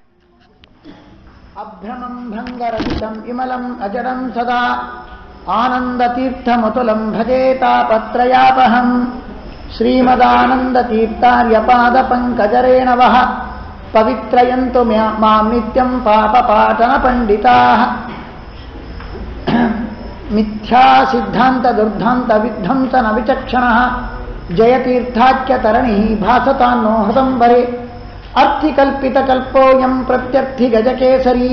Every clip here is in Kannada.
अभ्रमं भङ्गरहितं विमलम् अजडं सदा आनन्दतीर्थमतुलं भजेतापत्रयापहम् श्रीमदानन्दतीर्थार्यपादपङ्कजरेणवः पवित्रयन्तु म्या- मां नित्यं पापपाटनपण्डिताः मिथ्यासिद्धान्तदुर्धान्तविध्वंसनविचक्षणः जयतीर्थाख्यतरणिः भासतान्नो हृदम्बरे अर्थिकल्पितकल्पोऽयं प्रत्यर्थिगजकेसरी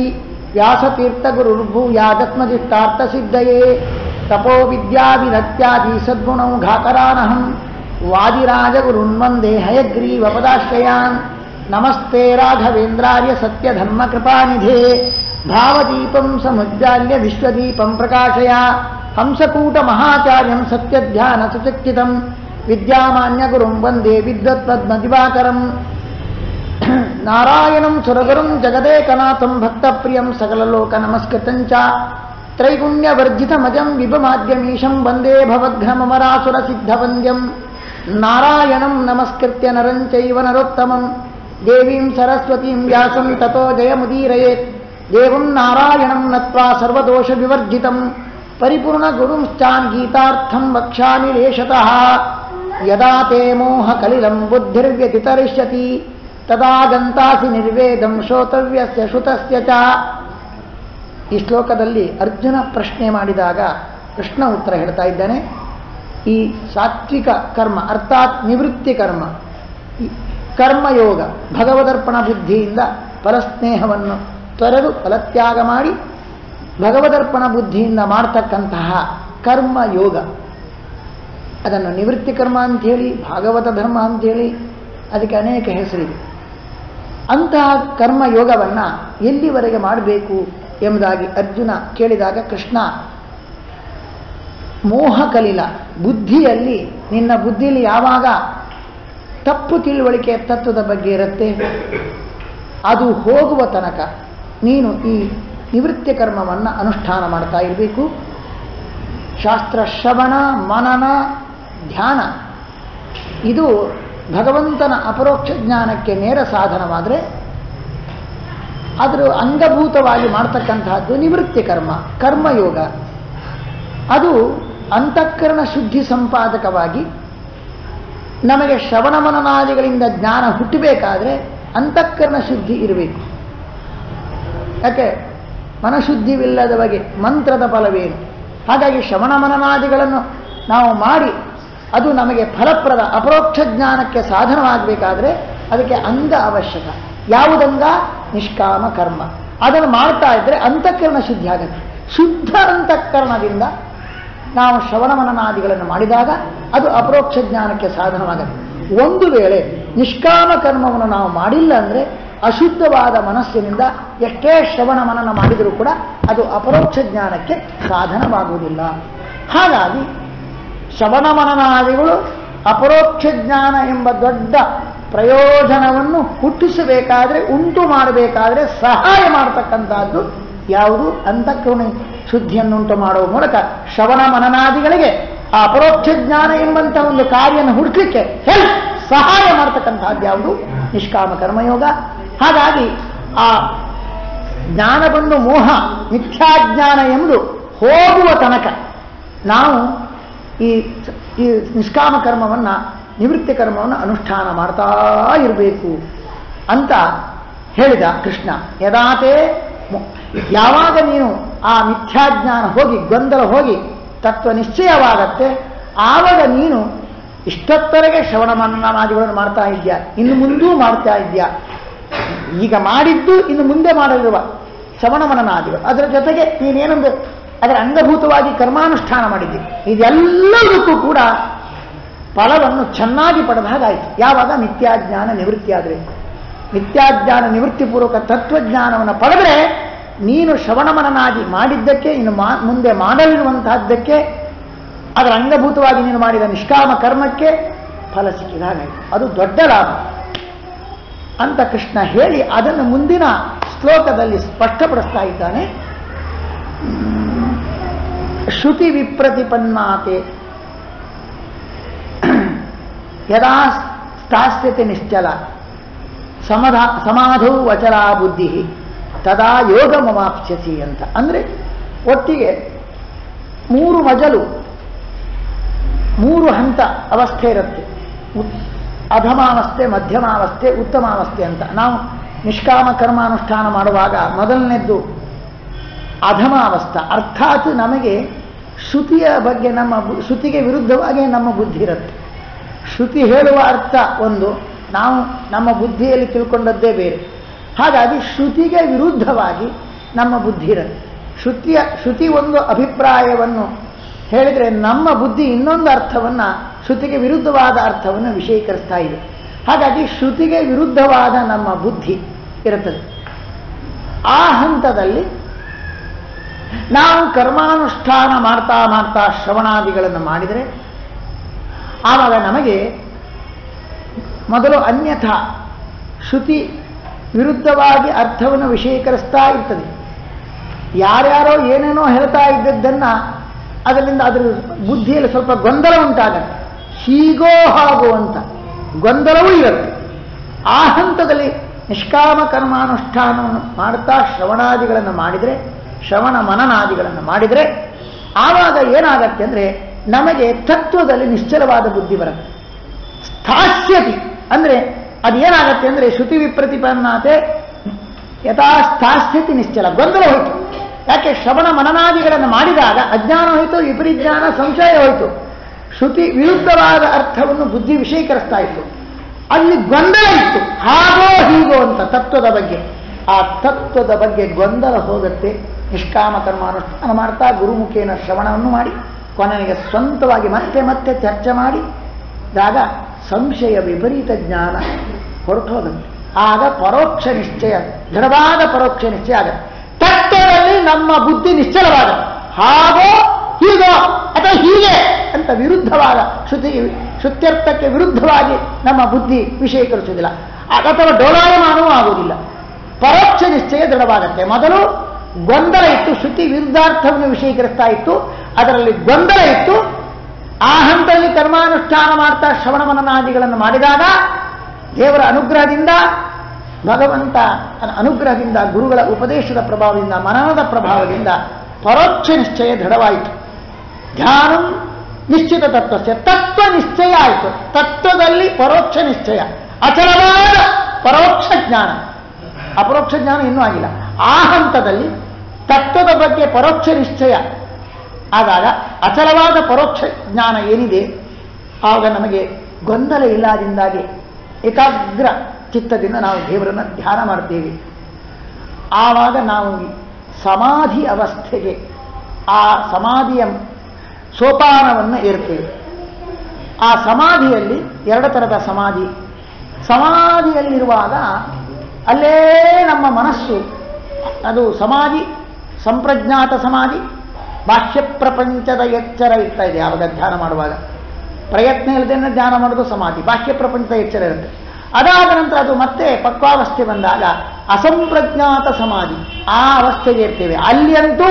व्यासतीर्थगुरुर्भूयादत्मदिष्टार्थसिद्धये तपो विद्याविरक्त्यादि सद्गुणौ घाकरानहं वादिराजगुरुन्वन्दे हयग्रीवपदाश्रयान् नमस्ते राघवेन्द्रार्य सत्यधर्मकृपानिधे भावदीपं समुद्राल्य विश्वदीपं प्रकाशय हंसकूटमहाचार्यं सत्यध्यानसुचिक्तितं विद्यामान्यगुरुं वन्दे विद्वत्पद्मदिवाकरम् నారాయణం సురగురుం జగదేకనాథం భక్తప్రియం సకలలోకనమస్కృతం చ త్రైగుణ్యవర్జితమజం విభమాద్యమీశం వందే భవఘ్నమరాసురసిద్ధవంద్యం నారాయణం నమస్కృత్య నరం చైవ నరోత్తమం దేవీం సరస్వతీం వ్యాసం తతో జయముదీరయేత్ దేవం నారాయణం నత్వా సర్వదోష వివర్జితం పరిపూర్ణగురుంశ్చాన్ గీతార్థం వక్ష్యామి లేశతః యదా తే మోహకలిలం బుద్ధిర్వ్యతితరిష్యతి ತದಾ ಗಂತಾಸಿ ನಿರ್ವೇದಂ ಶ್ರೋತವ್ಯಸ್ಯ ಶ್ರುತಸ್ಯ ಚ ಈ ಶ್ಲೋಕದಲ್ಲಿ ಅರ್ಜುನ ಪ್ರಶ್ನೆ ಮಾಡಿದಾಗ ಕೃಷ್ಣ ಉತ್ತರ ಹೇಳ್ತಾ ಇದ್ದಾನೆ ಈ ಸಾತ್ವಿಕ ಕರ್ಮ ಅರ್ಥಾತ್ ನಿವೃತ್ತಿ ಕರ್ಮ ಈ ಕರ್ಮಯೋಗ ಭಗವದರ್ಪಣ ಬುದ್ಧಿಯಿಂದ ಫಲಸ್ನೇಹವನ್ನು ತೊರೆದು ಫಲತ್ಯಾಗ ಮಾಡಿ ಭಗವದರ್ಪಣ ಬುದ್ಧಿಯಿಂದ ಮಾಡ್ತಕ್ಕಂತಹ ಕರ್ಮಯೋಗ ಅದನ್ನು ನಿವೃತ್ತಿ ಕರ್ಮ ಅಂಥೇಳಿ ಭಾಗವತ ಧರ್ಮ ಅಂಥೇಳಿ ಅದಕ್ಕೆ ಅನೇಕ ಹೆಸರಿದೆ ಅಂತಹ ಕರ್ಮಯೋಗವನ್ನು ಎಲ್ಲಿವರೆಗೆ ಮಾಡಬೇಕು ಎಂಬುದಾಗಿ ಅರ್ಜುನ ಕೇಳಿದಾಗ ಕೃಷ್ಣ ಮೋಹ ಕಲಿಲ ಬುದ್ಧಿಯಲ್ಲಿ ನಿನ್ನ ಬುದ್ಧಿಯಲ್ಲಿ ಯಾವಾಗ ತಪ್ಪು ತಿಳುವಳಿಕೆ ತತ್ವದ ಬಗ್ಗೆ ಇರುತ್ತೆ ಅದು ಹೋಗುವ ತನಕ ನೀನು ಈ ನಿವೃತ್ತಿ ಕರ್ಮವನ್ನು ಅನುಷ್ಠಾನ ಮಾಡ್ತಾ ಇರಬೇಕು ಶಾಸ್ತ್ರ ಶ್ರವಣ ಮನನ ಧ್ಯಾನ ಇದು ಭಗವಂತನ ಅಪರೋಕ್ಷ ಜ್ಞಾನಕ್ಕೆ ನೇರ ಸಾಧನವಾದರೆ ಅದರ ಅಂಗಭೂತವಾಗಿ ಮಾಡ್ತಕ್ಕಂತಹದ್ದು ನಿವೃತ್ತಿ ಕರ್ಮ ಕರ್ಮಯೋಗ ಅದು ಅಂತಃಕರಣ ಶುದ್ಧಿ ಸಂಪಾದಕವಾಗಿ ನಮಗೆ ಶ್ರವಣ ಮನನಾದಿಗಳಿಂದ ಜ್ಞಾನ ಹುಟ್ಟಬೇಕಾದ್ರೆ ಅಂತಃಕರಣ ಶುದ್ಧಿ ಇರಬೇಕು ಯಾಕೆ ಮನಶುದ್ಧಿವಿಲ್ಲದ ಬಗೆ ಮಂತ್ರದ ಫಲವೇನು ಹಾಗಾಗಿ ಶ್ರವಣ ಮನನಾದಿಗಳನ್ನು ನಾವು ಮಾಡಿ ಅದು ನಮಗೆ ಫಲಪ್ರದ ಅಪರೋಕ್ಷ ಜ್ಞಾನಕ್ಕೆ ಸಾಧನವಾಗಬೇಕಾದ್ರೆ ಅದಕ್ಕೆ ಅಂಗ ಅವಶ್ಯಕ ಯಾವುದಂಗ ನಿಷ್ಕಾಮ ಕರ್ಮ ಅದನ್ನು ಮಾಡ್ತಾ ಇದ್ದರೆ ಅಂತಃಕರಣ ಶುದ್ಧಿ ಆಗುತ್ತೆ ಶುದ್ಧ ಅಂತಃಕರಣದಿಂದ ನಾವು ಶ್ರವಣ ಮನನಾದಿಗಳನ್ನು ಮಾಡಿದಾಗ ಅದು ಅಪರೋಕ್ಷ ಜ್ಞಾನಕ್ಕೆ ಸಾಧನವಾಗುತ್ತೆ ಒಂದು ವೇಳೆ ನಿಷ್ಕಾಮ ಕರ್ಮವನ್ನು ನಾವು ಮಾಡಿಲ್ಲ ಅಂದರೆ ಅಶುದ್ಧವಾದ ಮನಸ್ಸಿನಿಂದ ಎಷ್ಟೇ ಶ್ರವಣ ಮನನ ಮಾಡಿದರೂ ಕೂಡ ಅದು ಅಪರೋಕ್ಷ ಜ್ಞಾನಕ್ಕೆ ಸಾಧನವಾಗುವುದಿಲ್ಲ ಹಾಗಾಗಿ ಶ್ರವಣ ಮನನಾದಿಗಳು ಅಪರೋಕ್ಷ ಜ್ಞಾನ ಎಂಬ ದೊಡ್ಡ ಪ್ರಯೋಜನವನ್ನು ಹುಟ್ಟಿಸಬೇಕಾದ್ರೆ ಉಂಟು ಮಾಡಬೇಕಾದ್ರೆ ಸಹಾಯ ಮಾಡತಕ್ಕಂಥದ್ದು ಯಾವುದು ಅಂತಃಕರಣ ಶುದ್ಧಿಯನ್ನುಂಟು ಮಾಡುವ ಮೂಲಕ ಶ್ರವಣ ಮನನಾದಿಗಳಿಗೆ ಆ ಅಪರೋಕ್ಷ ಜ್ಞಾನ ಎಂಬಂಥ ಒಂದು ಕಾರ್ಯವನ್ನು ಹುಡುಕಲಿಕ್ಕೆ ಹೆಲ್ಪ್ ಸಹಾಯ ಮಾಡ್ತಕ್ಕಂಥದ್ದು ಯಾವುದು ನಿಷ್ಕಾಮ ಕರ್ಮಯೋಗ ಹಾಗಾಗಿ ಆ ಜ್ಞಾನ ಬಂದು ಮೋಹ ಮಿಥ್ಯಾಜ್ಞಾನ ಎಂಬುದು ಹೋಗುವ ತನಕ ನಾವು ಈ ಈ ನಿಷ್ಕಾಮ ಕರ್ಮವನ್ನು ನಿವೃತ್ತಿ ಕರ್ಮವನ್ನು ಅನುಷ್ಠಾನ ಮಾಡ್ತಾ ಇರಬೇಕು ಅಂತ ಹೇಳಿದ ಕೃಷ್ಣ ಯದಾತೆ ಮು- ಯಾವಾಗ ನೀನು ಆ ಮಿಥ್ಯಾಜ್ಞಾನ ಹೋಗಿ ಗೊಂದಲ ಹೋಗಿ ತತ್ವ ನಿಶ್ಚಯವಾಗತ್ತೆ ಆವಾಗ ನೀನು ಇಷ್ಟೊತ್ತರೆಗೆ ಶ್ರವಣ ಮನನಾದಿಗಳನ್ನು ಮಾಡ್ತಾ ಇದ್ಯಾ ಇನ್ನು ಮುಂದೂ ಮಾಡ್ತಾ ಇದ್ಯಾ ಈಗ ಮಾಡಿದ್ದು ಇನ್ನು ಮುಂದೆ ಮಾಡಲಿರುವ ಶ್ರವಣ ಮನನಾದಿಗಳು ಅದರ ಜೊತೆಗೆ ನೀನೇನೊಂದು ಅದರ ಅಂಗಭೂತವಾಗಿ ಕರ್ಮಾನುಷ್ಠಾನ ಮಾಡಿದ್ದಿ ಇದೆಲ್ಲದಕ್ಕೂ ಕೂಡ ಫಲವನ್ನು ಚೆನ್ನಾಗಿ ಪಡೆದ ಹಾಗಾಯಿತು ಯಾವಾಗ ಮಿಥ್ಯಾಜ್ಞಾನ ನಿವೃತ್ತಿ ಆದರೆ ಮಿಥ್ಯಾಜ್ಞಾನ ನಿವೃತ್ತಿಪೂರ್ವಕ ತತ್ವಜ್ಞಾನವನ್ನು ಪಡೆದರೆ ನೀನು ಶ್ರವಣ ಮನನಾದಿ ಮಾಡಿದ್ದಕ್ಕೆ ಇನ್ನು ಮಾ ಮುಂದೆ ಮಾಡಲಿರುವಂತಹದ್ದಕ್ಕೆ ಅದರ ಅಂಗಭೂತವಾಗಿ ನೀನು ಮಾಡಿದ ನಿಷ್ಕಾಮ ಕರ್ಮಕ್ಕೆ ಫಲ ಸಿಕ್ಕಿದ ಹಾಗಾಯಿತು ಅದು ದೊಡ್ಡ ಲಾಭ ಅಂತ ಕೃಷ್ಣ ಹೇಳಿ ಅದನ್ನು ಮುಂದಿನ ಶ್ಲೋಕದಲ್ಲಿ ಸ್ಪಷ್ಟಪಡಿಸ್ತಾ ಇದ್ದಾನೆ ಶ್ರುತಿ ವಿಪ್ರತಿಪನ್ನಾತೆ ಯದಾ ಸ್ಥಾಸ್ಯತೆ ನಿಶ್ಚಲ ಸಮಧಾ ಸಮಾಧೌ ವಚರಾ ಬುದ್ಧಿ ತದಾ ಯೋಗ ಮಮಾಪ್ಸ್ಯಸಿ ಅಂತ ಅಂದರೆ ಒಟ್ಟಿಗೆ ಮೂರು ಮಜಲು ಮೂರು ಹಂತ ಅವಸ್ಥೆ ಇರುತ್ತೆ ಉತ್- ಅಧಮಾವಸ್ಥೆ ಮಧ್ಯಮಾವಸ್ಥೆ ಉತ್ತಮಾವಸ್ಥೆ ಅಂತ ನಾವು ನಿಷ್ಕಾಮ ಕರ್ಮಾನುಷ್ಠಾನ ಮಾಡುವಾಗ ಮೊದಲನೇದ್ದು ಅಧಮಾವಸ್ಥ ಅರ್ಥಾತ್ ನಮಗೆ ಶ್ರುತಿಯ ಬಗ್ಗೆ ನಮ್ಮ ಬು- ಶ್ರುತಿಗೆ ವಿರುದ್ಧವಾಗಿ ನಮ್ಮ ಬುದ್ಧಿ ಇರುತ್ತೆ ಶ್ರುತಿ ಹೇಳುವ ಅರ್ಥ ಒಂದು ನಾವು ನಮ್ಮ ಬುದ್ಧಿಯಲ್ಲಿ ತಿಳ್ಕೊಂಡದ್ದೇ ಬೇರೆ ಹಾಗಾಗಿ ಶ್ರುತಿಗೆ ವಿರುದ್ಧವಾಗಿ ನಮ್ಮ ಬುದ್ಧಿ ಇರುತ್ತೆ ಶ್ರುತಿಯ ಶ್ರುತಿ ಒಂದು ಅಭಿಪ್ರಾಯವನ್ನು ಹೇಳಿದರೆ ನಮ್ಮ ಬುದ್ಧಿ ಇನ್ನೊಂದು ಅರ್ಥವನ್ನು ಶ್ರುತಿಗೆ ವಿರುದ್ಧವಾದ ಅರ್ಥವನ್ನು ವಿಷಯೀಕರಿಸ್ತಾ ಇದೆ ಹಾಗಾಗಿ ಶ್ರುತಿಗೆ ವಿರುದ್ಧವಾದ ನಮ್ಮ ಬುದ್ಧಿ ಇರುತ್ತದೆ ಆ ಹಂತದಲ್ಲಿ ನಾವು ಕರ್ಮಾನುಷ್ಠಾನ ಮಾಡ್ತಾ ಮಾಡ್ತಾ ಶ್ರವಣಾದಿಗಳನ್ನು ಮಾಡಿದರೆ ಆವಾಗ ನಮಗೆ ಮೊದಲು ಅನ್ಯಥಾ ಶ್ರುತಿ ವಿರುದ್ಧವಾಗಿ ಅರ್ಥವನ್ನು ವಿಷಯೀಕರಿಸ್ತಾ ಇರ್ತದೆ ಯಾರ್ಯಾರೋ ಏನೇನೋ ಹೇಳ್ತಾ ಇದ್ದದ್ದನ್ನು ಅದರಿಂದ ಅದರ ಬುದ್ಧಿಯಲ್ಲಿ ಸ್ವಲ್ಪ ಗೊಂದಲ ಉಂಟಾಗತ್ತೆ ಹೀಗೋ ಹಾಗೋ ಅಂತ ಗೊಂದಲವೂ ಇರುತ್ತೆ ಆ ಹಂತದಲ್ಲಿ ನಿಷ್ಕಾಮ ಕರ್ಮಾನುಷ್ಠಾನವನ್ನು ಮಾಡ್ತಾ ಶ್ರವಣಾದಿಗಳನ್ನು ಮಾಡಿದರೆ ಶ್ರವಣ ಮನನಾದಿಗಳನ್ನು ಮಾಡಿದರೆ ಆವಾಗ ಏನಾಗತ್ತೆ ಅಂದರೆ ನಮಗೆ ತತ್ವದಲ್ಲಿ ನಿಶ್ಚಲವಾದ ಬುದ್ಧಿ ಬರುತ್ತೆ ಸ್ಥಾಸ್ಯತಿ ಅಂದರೆ ಅದೇನಾಗತ್ತೆ ಅಂದರೆ ಶ್ರುತಿ ವಿಪ್ರತಿಪನ್ನಾತೆ ಯಥಾ ಸ್ಥಾಸ್ಯತಿ ನಿಶ್ಚಲ ಗೊಂದಲ ಹೋಯಿತು ಯಾಕೆ ಶ್ರವಣ ಮನನಾದಿಗಳನ್ನು ಮಾಡಿದಾಗ ಅಜ್ಞಾನ ಹೋಯಿತು ವಿಪರಿಜ್ಞಾನ ಸಂಶಯ ಹೋಯಿತು ಶ್ರುತಿ ವಿರುದ್ಧವಾದ ಅರ್ಥವನ್ನು ಬುದ್ಧಿ ವಿಷಯೀಕರಿಸ್ತಾ ಇತ್ತು ಅಲ್ಲಿ ಗೊಂದಲ ಇತ್ತು ಹಾಗೋ ಹೀಗೋ ಅಂತ ತತ್ವದ ಬಗ್ಗೆ ಆ ತತ್ವದ ಬಗ್ಗೆ ಗೊಂದಲ ಹೋಗುತ್ತೆ ನಿಷ್ಕಾಮ ಕರ್ಮಾನುಷ್ಠಾನ ಮಾಡ್ತಾ ಗುರುಮುಖೇನ ಶ್ರವಣವನ್ನು ಮಾಡಿ ಕೊನೆಗೆ ಸ್ವಂತವಾಗಿ ಮತ್ತೆ ಮತ್ತೆ ಚರ್ಚೆ ಮಾಡಿದಾಗ ಸಂಶಯ ವಿಪರೀತ ಜ್ಞಾನ ಹೊರಟು ಹೋಗುತ್ತೆ ಆಗ ಪರೋಕ್ಷ ನಿಶ್ಚಯ ದೃಢವಾದ ಪರೋಕ್ಷ ನಿಶ್ಚಯ ಆಗುತ್ತೆ ತತ್ವದಲ್ಲಿ ನಮ್ಮ ಬುದ್ಧಿ ನಿಶ್ಚಲವಾದ ಹಾಗೋ ಹೀಗೋ ಅಥವಾ ಹೀಗೆ ಅಂತ ವಿರುದ್ಧವಾದ ಶ್ರುತಿಗೆ ಶ್ರುತ್ಯರ್ಥಕ್ಕೆ ವಿರುದ್ಧವಾಗಿ ನಮ್ಮ ಬುದ್ಧಿ ವಿಷಯೀಕರಿಸುವುದಿಲ್ಲ ಅಥವಾ ಡೋಲಾಯಮಾನವೂ ಆಗುವುದಿಲ್ಲ ಪರೋಕ್ಷ ನಿಶ್ಚಯ ದೃಢವಾಗತ್ತೆ ಮೊದಲು ಗೊಂದಲ ಇತ್ತು ಶ್ರುತಿ ವಿರುದ್ಧಾರ್ಥವನ್ನು ವಿಷಯೀಕರಿಸ್ತಾ ಇತ್ತು ಅದರಲ್ಲಿ ಗೊಂದಲ ಇತ್ತು ಆ ಹಂತದಲ್ಲಿ ಕರ್ಮಾನುಷ್ಠಾನ ಮಾಡ್ತಾ ಶ್ರವಣ ಮನನಾದಿಗಳನ್ನು ಮಾಡಿದಾಗ ದೇವರ ಅನುಗ್ರಹದಿಂದ ಭಗವಂತ ಅನುಗ್ರಹದಿಂದ ಗುರುಗಳ ಉಪದೇಶದ ಪ್ರಭಾವದಿಂದ ಮನನದ ಪ್ರಭಾವದಿಂದ ಪರೋಕ್ಷ ನಿಶ್ಚಯ ದೃಢವಾಯಿತು ಧ್ಯಾನ ನಿಶ್ಚಿತ ತತ್ವಸ್ಯ ತತ್ವ ನಿಶ್ಚಯ ಆಯಿತು ತತ್ವದಲ್ಲಿ ಪರೋಕ್ಷ ನಿಶ್ಚಯ ಅಚಲವಾದ ಪರೋಕ್ಷ ಜ್ಞಾನ ಅಪರೋಕ್ಷ ಜ್ಞಾನ ಇನ್ನೂ ಆಗಿಲ್ಲ ಆ ಹಂತದಲ್ಲಿ ತತ್ವದ ಬಗ್ಗೆ ಪರೋಕ್ಷ ನಿಶ್ಚಯ ಆದಾಗ ಅಚಲವಾದ ಪರೋಕ್ಷ ಜ್ಞಾನ ಏನಿದೆ ಆವಾಗ ನಮಗೆ ಗೊಂದಲ ಇಲ್ಲದಿಂದಾಗಿ ಏಕಾಗ್ರ ಚಿತ್ತದಿಂದ ನಾವು ದೇವರನ್ನು ಧ್ಯಾನ ಮಾಡ್ತೇವೆ ಆವಾಗ ನಾವು ಸಮಾಧಿ ಅವಸ್ಥೆಗೆ ಆ ಸಮಾಧಿಯ ಸೋಪಾನವನ್ನು ಏರ್ತೇವೆ ಆ ಸಮಾಧಿಯಲ್ಲಿ ಎರಡು ಥರದ ಸಮಾಧಿ ಸಮಾಧಿಯಲ್ಲಿರುವಾಗ ಅಲ್ಲೇ ನಮ್ಮ ಮನಸ್ಸು ಅದು ಸಮಾಧಿ ಸಂಪ್ರಜ್ಞಾತ ಸಮಾಧಿ ಬಾಹ್ಯ ಪ್ರಪಂಚದ ಎಚ್ಚರ ಇರ್ತಾ ಇದೆ ಆವಾಗ ಧ್ಯಾನ ಮಾಡುವಾಗ ಪ್ರಯತ್ನ ಇಲ್ಲದೇನೆ ಧ್ಯಾನ ಮಾಡೋದು ಸಮಾಧಿ ಬಾಹ್ಯ ಪ್ರಪಂಚದ ಎಚ್ಚರ ಇರುತ್ತೆ ಅದಾದ ನಂತರ ಅದು ಮತ್ತೆ ಪಕ್ವಾವಸ್ಥೆ ಬಂದಾಗ ಅಸಂಪ್ರಜ್ಞಾತ ಸಮಾಧಿ ಆ ಅವಸ್ಥೆಗೆ ಇರ್ತೇವೆ ಅಲ್ಲಿಯಂತೂ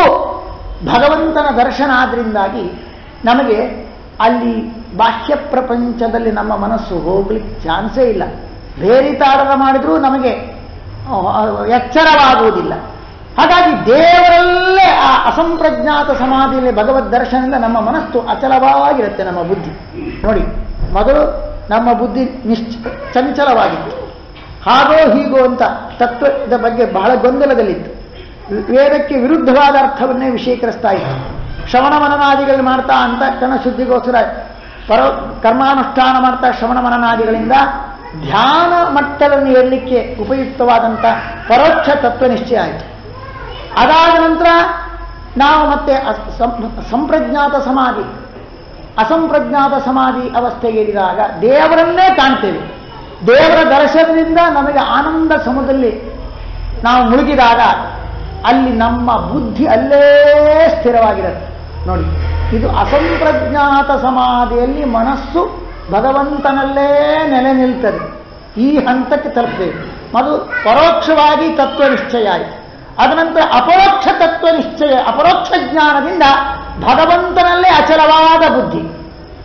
ಭಗವಂತನ ದರ್ಶನ ಆದ್ರಿಂದಾಗಿ ನಮಗೆ ಅಲ್ಲಿ ಬಾಹ್ಯ ಪ್ರಪಂಚದಲ್ಲಿ ನಮ್ಮ ಮನಸ್ಸು ಹೋಗ್ಲಿಕ್ಕೆ ಚಾನ್ಸೇ ಇಲ್ಲ ಬೇರೆ ತಾಡನ ಮಾಡಿದ್ರೂ ನಮಗೆ ಎಚ್ಚರವಾಗುವುದಿಲ್ಲ ಹಾಗಾಗಿ ದೇವರಲ್ಲೇ ಆ ಅಸಂಪ್ರಜ್ಞಾತ ಸಮಾಧಿಯಲ್ಲಿ ಭಗವದ್ ದರ್ಶನದಿಂದ ನಮ್ಮ ಮನಸ್ಸು ಅಚಲವಾಗಿರುತ್ತೆ ನಮ್ಮ ಬುದ್ಧಿ ನೋಡಿ ಮೊದಲು ನಮ್ಮ ಬುದ್ಧಿ ನಿಶ್ಚ ಚಂಚಲವಾಗಿತ್ತು ಹಾಗೋ ಹೀಗೋ ಅಂತ ತತ್ವದ ಬಗ್ಗೆ ಬಹಳ ಗೊಂದಲದಲ್ಲಿತ್ತು ವೇದಕ್ಕೆ ವಿರುದ್ಧವಾದ ಅರ್ಥವನ್ನೇ ವಿಷಯೀಕರಿಸ್ತಾ ಇತ್ತು ಶ್ರವಣ ಮನನಾದಿಗಳು ಮಾಡ್ತಾ ಅಂತ ಕಣ ಶುದ್ಧಿಗೋಸ್ಕರ ಪರ ಕರ್ಮಾನುಷ್ಠಾನ ಮಾಡ್ತಾ ಶ್ರವಣ ಮನನಾದಿಗಳಿಂದ ಧ್ಯಾನ ಮಟ್ಟವನ್ನು ಏರಲಿಕ್ಕೆ ಉಪಯುಕ್ತವಾದಂಥ ಪರೋಕ್ಷ ತತ್ವ ನಿಶ್ಚಯ ಆಯಿತು ಅದಾದ ನಂತರ ನಾವು ಮತ್ತೆ ಅಸ್- ಸಂ- ಸಂಪ್ರಜ್ಞಾತ ಸಮಾಧಿ ಅಸಂಪ್ರಜ್ಞಾತ ಸಮಾಧಿ ಅವಸ್ಥೆಗೆ ಇಳಿದಾಗ ದೇವರನ್ನೇ ಕಾಣ್ತೇವೆ ದೇವರ ದರ್ಶನದಿಂದ ನಮಗೆ ಆನಂದ ಸಮುದ್ರದಲ್ಲಿ ನಾವು ಮುಳುಗಿದಾಗ ಅಲ್ಲಿ ನಮ್ಮ ಬುದ್ಧಿ ಅಲ್ಲೇ ಸ್ಥಿರವಾಗಿರುತ್ತೆ ನೋಡಿ ಇದು ಅಸಂಪ್ರಜ್ಞಾತ ಸಮಾಧಿಯಲ್ಲಿ ಮನಸ್ಸು ಭಗವಂತನಲ್ಲೇ ನೆಲೆ ನಿಲ್ತದೆ ಈ ಹಂತಕ್ಕೆ ತಲುಪ್ತೇವೆ ಅದು ಪರೋಕ್ಷವಾಗಿ ತತ್ವ ನಿಶ್ಚಯ ಆಯಿತು ಅದನಂತರ ಅಪರೋಕ್ಷ ತತ್ವ ನಿಶ್ಚಯ ಅಪರೋಕ್ಷ ಜ್ಞಾನದಿಂದ ಭಗವಂತನಲ್ಲೇ ಅಚಲವಾದ ಬುದ್ಧಿ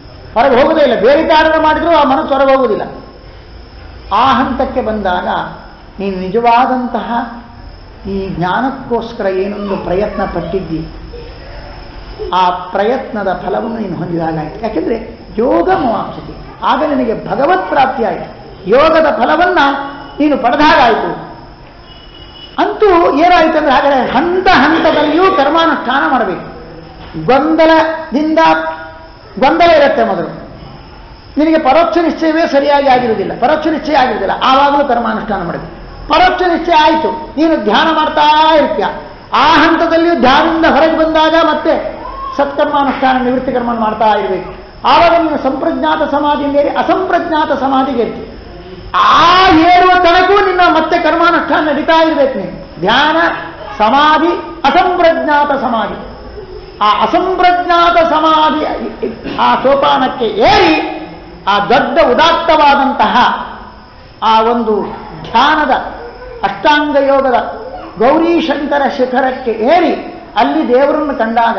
ಹೊರಗೆ ಹೋಗುವುದೇ ಇಲ್ಲ ಬೇರೆ ಕಾರಣ ಮಾಡಿದರೂ ಆ ಮನಸ್ಸು ಹೊರಗೆ ಹೋಗುವುದಿಲ್ಲ ಆ ಹಂತಕ್ಕೆ ಬಂದಾಗ ನೀನು ನಿಜವಾದಂತಹ ಈ ಜ್ಞಾನಕ್ಕೋಸ್ಕರ ಏನೊಂದು ಪ್ರಯತ್ನ ಪಟ್ಟಿದ್ದಿ ಆ ಪ್ರಯತ್ನದ ಫಲವನ್ನು ನೀನು ಹೊಂದಿದಾಗಾಯಿತು ಯಾಕೆಂದರೆ ಯೋಗ ಮೋಕ್ಷತೆ ಆಗ ನಿನಗೆ ಭಗವತ್ ಪ್ರಾಪ್ತಿ ಆಯಿತು ಯೋಗದ ಫಲವನ್ನ ನೀನು ಪಡೆದಾಗಾಯಿತು ಅಂತೂ ಏನಾಯಿತು ಅಂದ್ರೆ ಹಾಗಾದರೆ ಹಂತ ಹಂತದಲ್ಲಿಯೂ ಕರ್ಮಾನುಷ್ಠಾನ ಮಾಡಬೇಕು ಗೊಂದಲದಿಂದ ಗೊಂದಲ ಇರುತ್ತೆ ಮೊದಲು ನಿನಗೆ ಪರೋಕ್ಷ ನಿಶ್ಚಯವೇ ಸರಿಯಾಗಿ ಆಗಿರುವುದಿಲ್ಲ ಪರೋಕ್ಷ ನಿಶ್ಚಯ ಆಗಿರುವುದಿಲ್ಲ ಆವಾಗಲೂ ಕರ್ಮಾನುಷ್ಠಾನ ಮಾಡಬೇಕು ಪರೋಕ್ಷ ನಿಶ್ಚಯ ಆಯಿತು ನೀನು ಧ್ಯಾನ ಮಾಡ್ತಾ ಇರ್ತೀಯ ಆ ಹಂತದಲ್ಲಿಯೂ ಧ್ಯಾನದಿಂದ ಹೊರಗೆ ಬಂದಾಗ ಮತ್ತೆ ಸತ್ಕರ್ಮಾನುಷ್ಠಾನ ನಿವೃತ್ತಿ ಕರ್ಮ ಮಾಡ್ತಾ ಇರಬೇಕು ಆವಾಗ ನೀನು ಸಂಪ್ರಜ್ಞಾತ ಸಮಾಧಿಯಿಂದ ಏರಿ ಅಸಂಪ್ರಜ್ಞಾತ ಸಮಾಧಿಗೆ ಇರ್ತೀವಿ ಆ ಏರುವ ತನಕೂ ನಿನ್ನ ಮತ್ತೆ ಕರ್ಮಾನುಷ್ಠಾನ ನಡೀತಾ ಇರಬೇಕು ನೀನು ಧ್ಯಾನ ಸಮಾಧಿ ಅಸಂಪ್ರಜ್ಞಾತ ಸಮಾಧಿ ಆ ಅಸಂಪ್ರಜ್ಞಾತ ಸಮಾಧಿ ಆ ಸೋಪಾನಕ್ಕೆ ಏರಿ ಆ ದೊಡ್ಡ ಉದಾತ್ತವಾದಂತಹ ಆ ಒಂದು ಧ್ಯಾನದ ಅಷ್ಟಾಂಗ ಯೋಗದ ಗೌರೀಶಂಕರ ಶಿಖರಕ್ಕೆ ಏರಿ ಅಲ್ಲಿ ದೇವರನ್ನು ಕಂಡಾಗ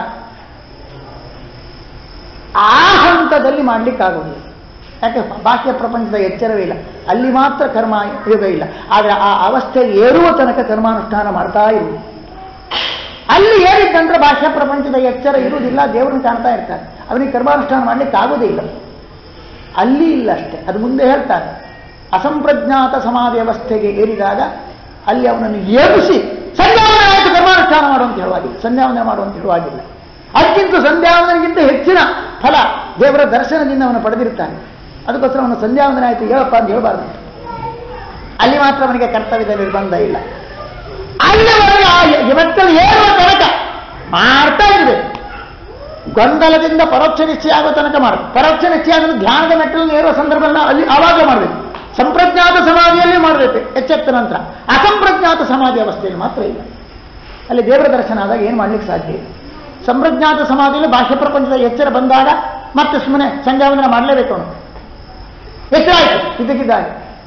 ಆ ಹಂತದಲ್ಲಿ ಮಾಡಲಿಕ್ಕಾಗೋದಿಲ್ಲ ಯಾಕೆ ಬಾಹ್ಯ ಪ್ರಪಂಚದ ಎಚ್ಚರವೇ ಇಲ್ಲ ಅಲ್ಲಿ ಮಾತ್ರ ಕರ್ಮ ಯೋಗ ಇಲ್ಲ ಆದರೆ ಆ ಅವಸ್ಥೆ ಏರುವ ತನಕ ಕರ್ಮಾನುಷ್ಠಾನ ಮಾಡ್ತಾ ಇರುವುದು ಅಲ್ಲಿ ಏರಿದ್ದಂದ್ರೆ ಬಾಹ್ಯ ಪ್ರಪಂಚದ ಎಚ್ಚರ ಇರುವುದಿಲ್ಲ ದೇವರನ್ನು ಕಾಣ್ತಾ ಇರ್ತಾರೆ ಅವನಿಗೆ ಕರ್ಮಾನುಷ್ಠಾನ ಮಾಡಲಿಕ್ಕೆ ಆಗೋದೇ ಇಲ್ಲ ಅಲ್ಲಿ ಇಲ್ಲ ಅಷ್ಟೇ ಅದು ಮುಂದೆ ಹೇಳ್ತಾರೆ ಅಸಂಪ್ರಜ್ಞಾತ ಸಮಾಧಿ ಅವಸ್ಥೆಗೆ ಏರಿದಾಗ ಅಲ್ಲಿ ಅವನನ್ನು ಎಬ್ಬಿಸಿ ಸಂಧ್ಯಾವಂದನೆ ಆಯಿತು ಕರ್ಮಾನುಷ್ಠಾನ ಮಾಡುವಂತ ಹೇಳುವಾಗಿಲ್ಲ ಸಂಧ್ಯಾವಂದನೆ ಮಾಡುವಂತ ಹೇಳುವಾಗಿಲ್ಲ ಅದಕ್ಕಿಂತ ಸಂಧ್ಯಾವಂದನೆಗಿಂತ ಹೆಚ್ಚಿನ ಫಲ ದೇವರ ದರ್ಶನದಿಂದ ಅವನು ಪಡೆದಿರ್ತಾನೆ ಅದಕ್ಕೋಸ್ಕರ ಅವನು ಸಂಧ್ಯಾವಂದನೆ ಆಯಿತು ಹೇಳಪ್ಪ ಅಂತ ಹೇಳಬಾರ್ದು ಅಲ್ಲಿ ಮಾತ್ರ ಅವನಿಗೆ ಕರ್ತವ್ಯದ ನಿರ್ಬಂಧ ಇಲ್ಲ ಅಲ್ಲಿವರೆಗೆ ಆ ಇವತ್ತಲ್ಲಿ ಏರುವ ತನಕ ಮಾಡ್ತಾ ಇರಬೇಕು ಗೊಂದಲದಿಂದ ಪರೋಕ್ಷ ನಿಶ್ಚಯ ಆಗೋ ತನಕ ಮಾಡಬೇಕು ಪರೋಕ್ಷ ನಿಶ್ಚಯ ಆಗೋದು ಧ್ಯಾನದ ಮೆಟ್ಟಲನ್ನು ಏರುವ ಸಂದರ್ಭದಲ್ಲಿ ಅಲ್ಲಿ ಆವಾಗ ಮಾಡಬೇಕು ಸಂಪ್ರಜ್ಞಾತ ಸಮಾಧಿಯಲ್ಲಿ ಮಾಡಬೇಕು ಎಚ್ಚೆತ್ತ ನಂತರ ಅಸಂಪ್ರಜ್ಞಾತ ಸಮಾಧಿ ಅವಸ್ಥೆಯಲ್ಲಿ ಮಾತ್ರ ಇಲ್ಲ ಅಲ್ಲಿ ದೇವರ ದರ್ಶನ ಆದಾಗ ಏನು ಮಾಡ್ಲಿಕ್ಕೆ ಸಾಧ್ಯ ಇಲ್ಲ ಸಂಪ್ರಜ್ಞಾತ ಸಮಾಧಿಯಲ್ಲಿ ಬಾಹ್ಯ ಪ್ರಪಂಚದ ಎಚ್ಚರ ಬಂದಾಗ ಮತ್ತೆ ಸುಮ್ಮನೆ ಸಂಧ್ಯಾವಂದನೆ ಮಾಡಲೇಬೇಕು ಅವನು ಎಚ್ಚರ ಆಯಿತು ಇದಕ್ಕಿದ್ದಾಗ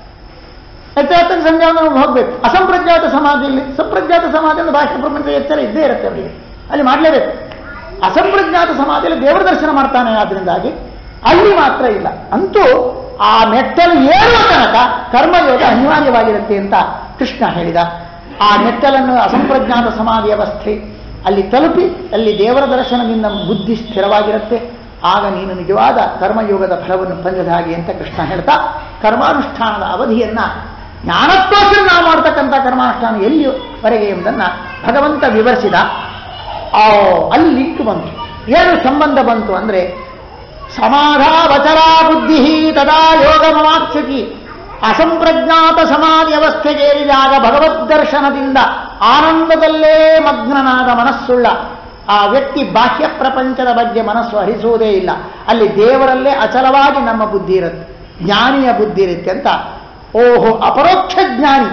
ಎಚ್ಚರ ಸಂಧ್ಯಾವಂದನೆ ಹೋಗಬೇಕು ಅಸಂಪ್ರಜ್ಞಾತ ಸಮಾಧಿಯಲ್ಲಿ ಸಂಪ್ರಜ್ಞಾತ ಸಮಾಧಿಯಲ್ಲಿ ಬಾಹ್ಯ ಪ್ರಪಂಚದ ಎಚ್ಚರ ಇದ್ದೇ ಇರುತ್ತೆ ಅವರಿಗೆ ಅಲ್ಲಿ ಮಾಡಲೇಬೇಕು ಅಸಂಪ್ರಜ್ಞಾತ ಸಮಾಧಿಯಲ್ಲಿ ದೇವರ ದರ್ಶನ ಮಾಡ್ತಾನೆ ಆದ್ರಿಂದಾಗಿ ಅಲ್ಲಿ ಮಾತ್ರ ಇಲ್ಲ ಅಂತೂ ಆ ಮೆಟ್ಟಲು ಏರುವ ತನಕ ಕರ್ಮಯೋಗ ಅನಿವಾರ್ಯವಾಗಿರುತ್ತೆ ಅಂತ ಕೃಷ್ಣ ಹೇಳಿದ ಆ ಮೆಟ್ಟಲನ್ನು ಅಸಂಪ್ರಜ್ಞಾತ ಸಮಾಧಿ ಅವಸ್ಥೆ ಅಲ್ಲಿ ತಲುಪಿ ಅಲ್ಲಿ ದೇವರ ದರ್ಶನದಿಂದ ಬುದ್ಧಿ ಸ್ಥಿರವಾಗಿರುತ್ತೆ ಆಗ ನೀನು ನಿಜವಾದ ಕರ್ಮಯೋಗದ ಫಲವನ್ನು ಪಂಜದ ಹಾಗೆ ಅಂತ ಕೃಷ್ಣ ಹೇಳ್ತಾ ಕರ್ಮಾನುಷ್ಠಾನದ ಅವಧಿಯನ್ನ ಜ್ಞಾನಕ್ಕೋಸ್ಕರ ನಾವು ಮಾಡ್ತಕ್ಕಂಥ ಕರ್ಮಾನುಷ್ಠಾನ ಎಲ್ಲಿವರೆಗೆ ಎಂಬುದನ್ನು ಭಗವಂತ ವಿವರಿಸಿದ ಆ ಅಲ್ಲಿ ಲಿಂಕ್ ಬಂತು ಏನು ಸಂಬಂಧ ಬಂತು ಅಂದ್ರೆ ಸಮಾಧಾ ವಚರಾ ಬುದ್ಧಿ ತದಾ ಯೋಗಮವಾಪ್ಸ್ಯತಿ ಅಸಂಪ್ರಜ್ಞಾತ ಸಮಾಧಿ ಅವಸ್ಥೆಗೇರಿದಾಗ ಭಗವದ್ ದರ್ಶನದಿಂದ ಆನಂದದಲ್ಲೇ ಮಗ್ನನಾದ ಮನಸ್ಸುಳ್ಳ ಆ ವ್ಯಕ್ತಿ ಬಾಹ್ಯ ಪ್ರಪಂಚದ ಬಗ್ಗೆ ಮನಸ್ಸು ಹರಿಸುವುದೇ ಇಲ್ಲ ಅಲ್ಲಿ ದೇವರಲ್ಲೇ ಅಚಲವಾಗಿ ನಮ್ಮ ಬುದ್ಧಿ ಇರುತ್ತೆ ಜ್ಞಾನಿಯ ಬುದ್ಧಿ ಇರುತ್ತೆ ಅಂತ ಓಹೋ ಅಪರೋಕ್ಷ ಜ್ಞಾನಿ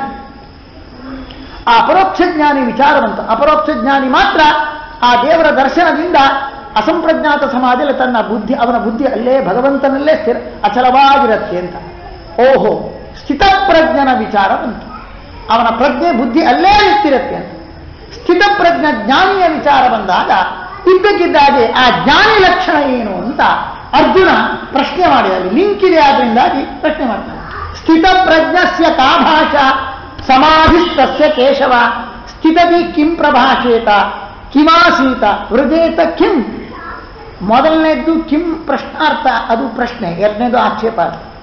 ಆ ಅಪರೋಕ್ಷ ಜ್ಞಾನಿ ವಿಚಾರ ಬಂತು ಅಪರೋಕ್ಷ ಜ್ಞಾನಿ ಮಾತ್ರ ಆ ದೇವರ ದರ್ಶನದಿಂದ ಅಸಂಪ್ರಜ್ಞಾತ ಸಮಾಧಿಯಲ್ಲಿ ತನ್ನ ಬುದ್ಧಿ ಅವನ ಬುದ್ಧಿ ಅಲ್ಲೇ ಭಗವಂತನಲ್ಲೇ ಸ್ಥಿರ ಅಚಲವಾಗಿರುತ್ತೆ ಅಂತ ಓಹೋ ಸ್ಥಿತಪ್ರಜ್ಞನ ವಿಚಾರ ಬಂತು ಅವನ ಪ್ರಜ್ಞೆ ಬುದ್ಧಿ ಅಲ್ಲೇ ನಿಂತಿರುತ್ತೆ ಅಂತ ಸ್ಥಿತಪ್ರಜ್ಞ ಜ್ಞಾನಿಯ ವಿಚಾರ ಬಂದಾಗ ಇದ್ದಕ್ಕಿದ್ದಾಗೆ ಆ ಜ್ಞಾನಿ ಲಕ್ಷಣ ಏನು ಅಂತ ಅರ್ಜುನ ಪ್ರಶ್ನೆ ಮಾಡಿದ ಅಲ್ಲಿ ಲಿಂಕ್ ಇದೆ ಆದ್ರಿಂದಾಗಿ ಪ್ರಶ್ನೆ ಮಾಡ್ತಾನೆ ಸ್ಥಿತಪ್ರಜ್ಞಸ್ಯ ಕಾ ಭಾಷಾ ಸಮಾಧಿಸ್ತಸ್ಯ ಕೇಶವ ಸ್ಥಿತದಿ ಕಿಂ ಪ್ರಭಾಷೇತ ಕಿಮಾಸೀತ ಹೃದಯತ ಕಿಂ ಮೊದಲನೇದ್ದು ಕಿಂ ಪ್ರಶ್ನಾರ್ಥ ಅದು ಪ್ರಶ್ನೆ ಎರಡನೇದು ಆಕ್ಷೇಪ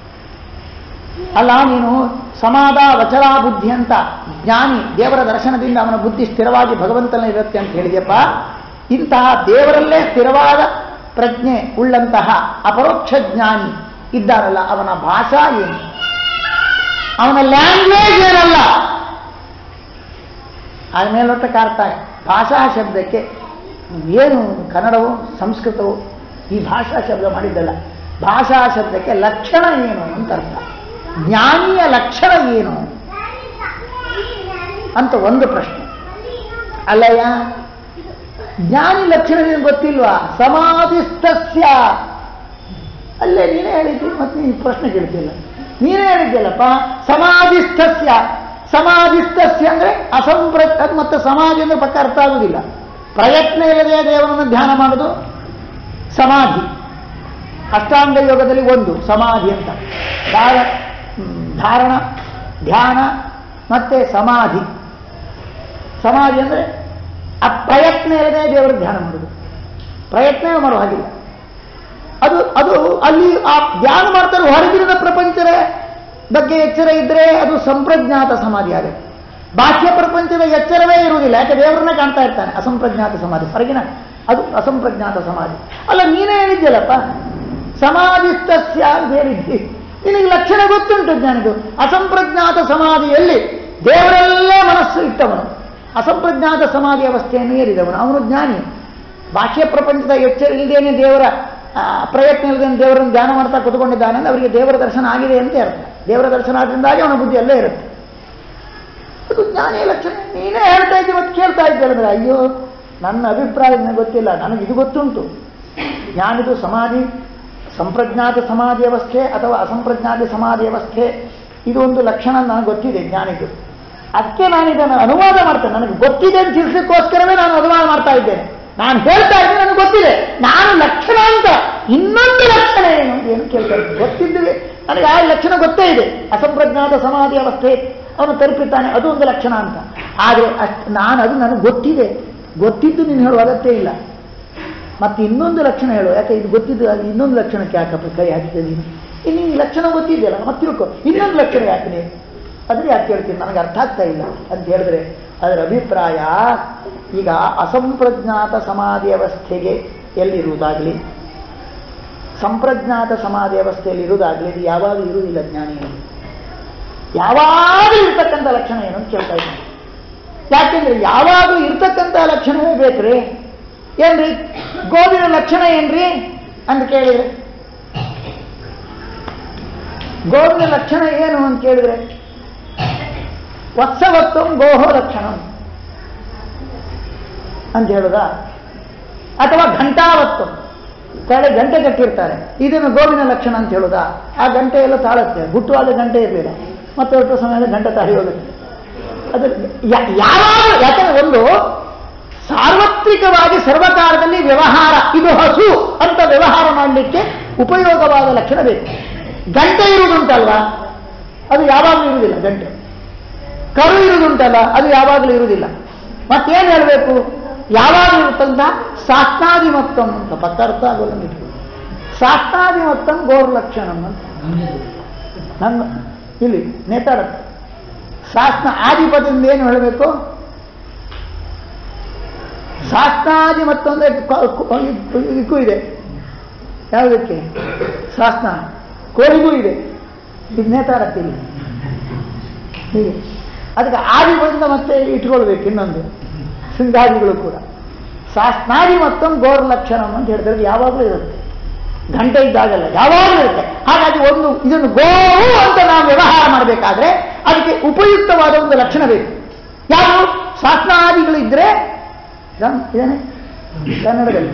ಅಲ್ಲ ನೀನು ಸಮಾಧ ವಚರ ಬುದ್ಧಿ ಅಂತ ಜ್ಞಾನಿ ದೇವರ ದರ್ಶನದಿಂದ ಅವನ ಬುದ್ಧಿ ಸ್ಥಿರವಾಗಿ ಭಗವಂತನ ಇರುತ್ತೆ ಅಂತ ಹೇಳಿದೆಯಪ್ಪ ಇಂತಹ ದೇವರಲ್ಲೇ ಸ್ಥಿರವಾದ ಪ್ರಜ್ಞೆ ಉಳ್ಳಂತಹ ಅಪರೋಕ್ಷ ಜ್ಞಾನಿ ಇದ್ದಾರಲ್ಲ ಅವನ ಭಾಷಾ ಏನು ಅವನ ಲ್ಯಾಂಗ್ವೇಜ್ ಏನಲ್ಲ ಆಮೇಲೊಟ್ಟ ಕಾಡ್ತಾರೆ ಭಾಷಾ ಶಬ್ದಕ್ಕೆ ಏನು ಕನ್ನಡವು ಸಂಸ್ಕೃತವು ಈ ಭಾಷಾ ಶಬ್ದ ಮಾಡಿದ್ದಲ್ಲ ಭಾಷಾ ಶಬ್ದಕ್ಕೆ ಲಕ್ಷಣ ಏನು ಅಂತ ಅರ್ಥ ಜ್ಞಾನಿಯ ಲಕ್ಷಣ ಏನು ಅಂತ ಒಂದು ಪ್ರಶ್ನೆ ಅಲ್ಲಯ್ಯ ಜ್ಞಾನಿ ಲಕ್ಷಣ ನಿನಗೆ ಗೊತ್ತಿಲ್ವಾ ಸಮಾಧಿಸ್ತಸ್ಯ ಅಲ್ಲೇ ನೀನೇ ಹೇಳಿದ್ದಿ ಮತ್ತೆ ನೀನು ಪ್ರಶ್ನೆ ಕೇಳ್ತಿಲ್ಲ ನೀನೇ ಹೇಳಿದ್ಯಲ್ಲಪ್ಪ ಸಮಾಧಿಸ್ಥಸ್ಯ ಸಮಾಧಿಸ್ಥಸ್ಯ ಅಂದ್ರೆ ಅಸಂಪ್ರ ಅದು ಮತ್ತೆ ಸಮಾಧಿ ಅಂದ್ರೆ ಪಕ್ಕ ಅರ್ಥ ಆಗುವುದಿಲ್ಲ ಪ್ರಯತ್ನ ಇಲ್ಲದೆ ದೇವರನ್ನು ಧ್ಯಾನ ಮಾಡೋದು ಸಮಾಧಿ ಅಷ್ಟಾಂಗ ಯೋಗದಲ್ಲಿ ಒಂದು ಸಮಾಧಿ ಅಂತ ಧಾರ ಹ್ಮ್, ಧಾರಣ ಧ್ಯಾನ ಮತ್ತೆ ಸಮಾಧಿ ಸಮಾಧಿ ಅಂದರೆ ಆ ಪ್ರಯತ್ನ ಇಲ್ಲದೆ ದೇವರ ಧ್ಯಾನ ಮಾಡುವುದು ಪ್ರಯತ್ನ ಮಾಡೋ ಹಾಗಿಲ್ಲ ಅದು ಅದು ಅಲ್ಲಿ ಆ ಧ್ಯಾನ ಮಾಡ್ತಾರೆ ಹೊರಗಿರದ ಪ್ರಪಂಚದ ಬಗ್ಗೆ ಎಚ್ಚರ ಇದ್ದರೆ ಅದು ಸಂಪ್ರಜ್ಞಾತ ಸಮಾಧಿ ಆಗುತ್ತೆ ಬಾಹ್ಯ ಪ್ರಪಂಚದ ಎಚ್ಚರವೇ ಇರುವುದಿಲ್ಲ ಯಾಕೆ ದೇವರನ್ನ ಕಾಣ್ತಾ ಇರ್ತಾನೆ ಅಸಂಪ್ರಜ್ಞಾತ ಸಮಾಧಿ ಹೊರಗಿನ ಅದು ಅಸಂಪ್ರಜ್ಞಾತ ಸಮಾಧಿ ಅಲ್ಲ ನೀನೇ ಹೇಳಿದ್ಯಲ್ಲಪ್ಪ ಸಮಾಧಿಸ್ತಸ್ಯ ಅಂತ ಹೇಳಿದ್ದಿ ನಿನಗೆ ಲಕ್ಷಣ ಗೊತ್ತುಂಟು ಜ್ಞಾನಿದು ಅಸಂಪ್ರಜ್ಞಾತ ಸಮಾಧಿಯಲ್ಲಿ ದೇವರಲ್ಲೇ ಮನಸ್ಸು ಇಟ್ಟವನು ಅಸಂಪ್ರಜ್ಞಾತ ಸಮಾಧಿ ಅವಸ್ಥೆಯನ್ನು ಏರಿದವನು ಅವನು ಜ್ಞಾನಿ ಬಾಹ್ಯ ಪ್ರಪಂಚದ ಎಚ್ಚರ ಇಲ್ಲದೇನೆ ದೇವರ ಆ, ಪ್ರಯತ್ನ ಇಲ್ಲದೇನೆ ದೇವರನ್ನು ಧ್ಯಾನ ಮಾಡ್ತಾ ಕುತ್ಕೊಂಡಿದ್ದಾನೆ ಅಂದ್ರೆ ಅವರಿಗೆ ದೇವರ ದರ್ಶನ ಆಗಿದೆ ಅಂತ ಅರ್ಥ ದೇವರ ದರ್ಶನ ಆದ್ರಿಂದಾಗಿ ಅವನ ಬುದ್ಧಿ ಅಲ್ಲೇ ಇರುತ್ತೆ ಅದು ಜ್ಞಾನಿಯ ಲಕ್ಷಣ ನೀನೇ ಹೇಳ್ತಾ ಇದ್ದೆ ಮತ್ತೆ ಕೇಳ್ತಾ ಇದ್ದೆ ಅಂದ್ರೆ ಅಯ್ಯೋ ನನ್ನ ಅಭಿಪ್ರಾಯ ನನಗೆ ಗೊತ್ತಿಲ್ಲ ನನಗೆ ಇದು ಗೊತ್ತುಂಟು ಜ್ಞಾನಿದು ಸಮಾಧಿ ಸಂಪ್ರಜ್ಞಾತ ಸಮಾಧಿ ಅವಸ್ಥೆ ಅಥವಾ ಅಸಂಪ್ರಜ್ಞಾತ ಸಮಾಧಿ ಅವಸ್ಥೆ ಇದು ಒಂದು ಲಕ್ಷಣ ನನಗೆ ಗೊತ್ತಿದೆ ಜ್ಞಾನಿದು ಅದಕ್ಕೆ ನಾನು ಇದನ್ನು ಅನುವಾದ ಮಾಡ್ತೇನೆ ನನಗೆ ಗೊತ್ತಿದೆ ಅಂತ ತಿಳಿಸೋಕ್ಕೋಸ್ಕರವೇ ನಾನು ಅನುವಾದ ಮಾಡ್ತಾ ಇದ್ದೇನೆ ನಾನು ಹೇಳ್ತಾ ಇದ್ದೇನೆ ನನಗೆ ಗೊತ್ತಿದೆ ನಾನು ಲಕ್ಷಣ ಅಂತ ಇನ್ನೊಂದು ಲಕ್ಷಣ ಏನು ಅಂತ ಏನು ಕೇಳ್ತಾ ಇದ್ದೀನಿ ಗೊತ್ತಿದ್ದರೆ ನನಗೆ ಆ ಲಕ್ಷಣ ಗೊತ್ತೇ ಇದೆ ಅಸಂಪ್ರಜ್ಞಾತ ಸಮಾಧಿ ಅವಸ್ಥೆ ಅವನು ತಲುಪಿದ್ದಾನೆ ಅದು ಒಂದು ಲಕ್ಷಣ ಅಂತ ಆದರೆ ಅಷ್ಟು ನಾನು ಅದು ನನಗೆ ಗೊತ್ತಿದೆ ಗೊತ್ತಿದ್ದು ನೀನು ಹೇಳುವ ಅಗತ್ಯ ಇಲ್ಲ ಮತ್ತೆ ಇನ್ನೊಂದು ಲಕ್ಷಣ ಹೇಳು ಯಾಕೆ ಇದು ಗೊತ್ತಿದ್ದು ಅದು ಇನ್ನೊಂದು ಲಕ್ಷಣಕ್ಕೆ ಯಾಕಪ್ಪ ಕೈ ಹಾಕಿದೆ ನೀನು ಇನ್ನು ಈ ಲಕ್ಷಣ ಗೊತ್ತಿದೆಯಲ್ಲ ಮತ್ತೆ ತಿಳ್ಕೊ ಇನ್ನೊಂದು ಲಕ್ಷಣ ಯಾಕೆ ನೀನು ಅದ್ರ ಯಾಕೆ ಹೇಳ್ತೀನಿ ನನಗೆ ಅರ್ಥ ಆಗ್ತಾ ಇಲ್ಲ ಅಂತ ಹೇಳಿದ್ರೆ ಅದರ ಅಭಿಪ್ರಾಯ ಈಗ ಅಸಂಪ್ರಜ್ಞಾತ ಸಮಾಧಿ ಅವಸ್ಥೆಗೆ ಎಲ್ಲಿರುವುದಾಗಲಿ ಸಂಪ್ರಜ್ಞಾತ ಸಮಾಧಿ ಅವಸ್ಥೆಯಲ್ಲಿ ಇರುವುದಾಗಲಿ ಇದು ಯಾವಾಗಲೂ ಇರುವುದಿಲ್ಲ ಜ್ಞಾನಿಯಲ್ಲಿ ಯಾವಾಗಲೂ ಇರ್ತಕ್ಕಂಥ ಲಕ್ಷಣ ಏನು ಅಂತ ಕೇಳ್ತಾ ಇದ್ದೀನಿ ಯಾಕೆಂದ್ರೆ ಯಾವಾಗಲೂ ಇರ್ತಕ್ಕಂಥ ಲಕ್ಷಣವೇ ಬೇಕ್ರಿ ಏನ್ರಿ ಗೋವಿನ ಲಕ್ಷಣ ಏನ್ರಿ ಅಂತ ಕೇಳಿದ್ರೆ ಗೋವಿನ ಲಕ್ಷಣ ಏನು ಅಂತ ಕೇಳಿದ್ರೆ ವತ್ಸವತ್ವ ಗೋಹೋ ಲಕ್ಷಣ ಅಂತ ಹೇಳುದಾ ಅಥವಾ ಘಂಟಾವತ್ವ ಕೆಳಗೆ ಗಂಟೆ ಕಟ್ಟಿರ್ತಾರೆ ಇದನ್ನು ಗೋವಿನ ಲಕ್ಷಣ ಅಂತ ಹೇಳುದಾ ಆ ಗಂಟೆ ಎಲ್ಲ ತಾಳುತ್ತೆ ಹುಟ್ಟುವಾಗ ಗಂಟೆ ಇರಲಿಲ್ಲ ಮತ್ತೆ ಹೊರಟು ಸಮಯದಲ್ಲಿ ಗಂಟೆ ತಾಳಿ ಹೋಗುತ್ತೆ ಅದು ಯಾ- ಯಾವಾಗ ಯಾಕಂದ್ರೆ ಒಂದು ಸಾರ್ವತ್ರಿಕವಾಗಿ ಸರ್ವಕಾರದಲ್ಲಿ ವ್ಯವಹಾರ ಇದು ಹಸು ಅಂತ ವ್ಯವಹಾರ ಮಾಡಲಿಕ್ಕೆ ಉಪಯೋಗವಾದ ಲಕ್ಷಣ ಬೇಕು ಗಂಟೆ ಇರುವುದುಂಟಲ್ವಾ ಅದು ಯಾವಾಗಲೂ ಇರುವುದಿಲ್ಲ ಗಂಟೆ ಕರು ಇರುವುದುಂಟಲ್ಲ ಅದು ಯಾವಾಗಲೂ ಇರುವುದಿಲ್ಲ ಮತ್ತೇನು ಹೇಳಬೇಕು ಯಾವಾಗಲೂ ಇರುತ್ತಂತ ಸಾತ್ನಾದಿ ಮತ್ತಂ ಅಂತ ಪತ್ತಾರ್ಥ ಆಗೋಲ್ಲ ಇಟ್ಕೊಳ್ಳಿ ಸಾತ್ನಾದಿ ಮತ್ತಂ ಗೋರ್ ಲಕ್ಷಣಂ ಅಂತ ನನ್ನ ಇಲ್ಲಿ ನೇತಾರತ್ತ ಶಾಸ್ತ್ರ ಆದಿಪದದಿಂದ ಏನು ಹೇಳಬೇಕು ಶಾಸ್ತ್ರಾದಿ ಮತ್ತೊಂದು ಇದಕ್ಕೂ ಇದೆ ಯಾವುದಕ್ಕೆ ಶಾಸ್ತ್ರ ಕೋರಿಗೂ ಇದೆ ಇದು ನೇತಾರತ್ತಿಲ್ಲ ಹೀಗೆ ಅದಕ್ಕೆ ಆದಿಪದಿಂದ ಮತ್ತೆ ಇಟ್ಕೊಳ್ಬೇಕು ಇನ್ನೊಂದು ಶೃಂಗಾದಿಗಳು ಕೂಡ ಶಾಸ್ತ್ರಾದಿ ಮತ್ತೊಂದು ಗೌರ ಲಕ್ಷಣಂ ಅಂತ ಹೇಳಿದ್ರೆ ಯಾವಾಗಲೂ ಇರುತ್ತೆ ಗಂಟೆ ಇದ್ದಾಗಲ್ಲ ಯಾವಾಗಲೂ ಇರುತ್ತೆ ಹಾಗಾಗಿ ಒಂದು ಇದನ್ನು ಗೋವು ಅಂತ ನಾವು ವ್ಯವಹಾರ ಮಾಡಬೇಕಾದ್ರೆ ಅದಕ್ಕೆ ಉಪಯುಕ್ತವಾದ ಒಂದು ಲಕ್ಷಣ ಬೇಕು ಯಾರು ಶಾಸ್ತ್ರಾದಿಗಳಿದ್ರೆ ಇದನ್- ಇದೇನೆ ಕನ್ನಡದಲ್ಲಿ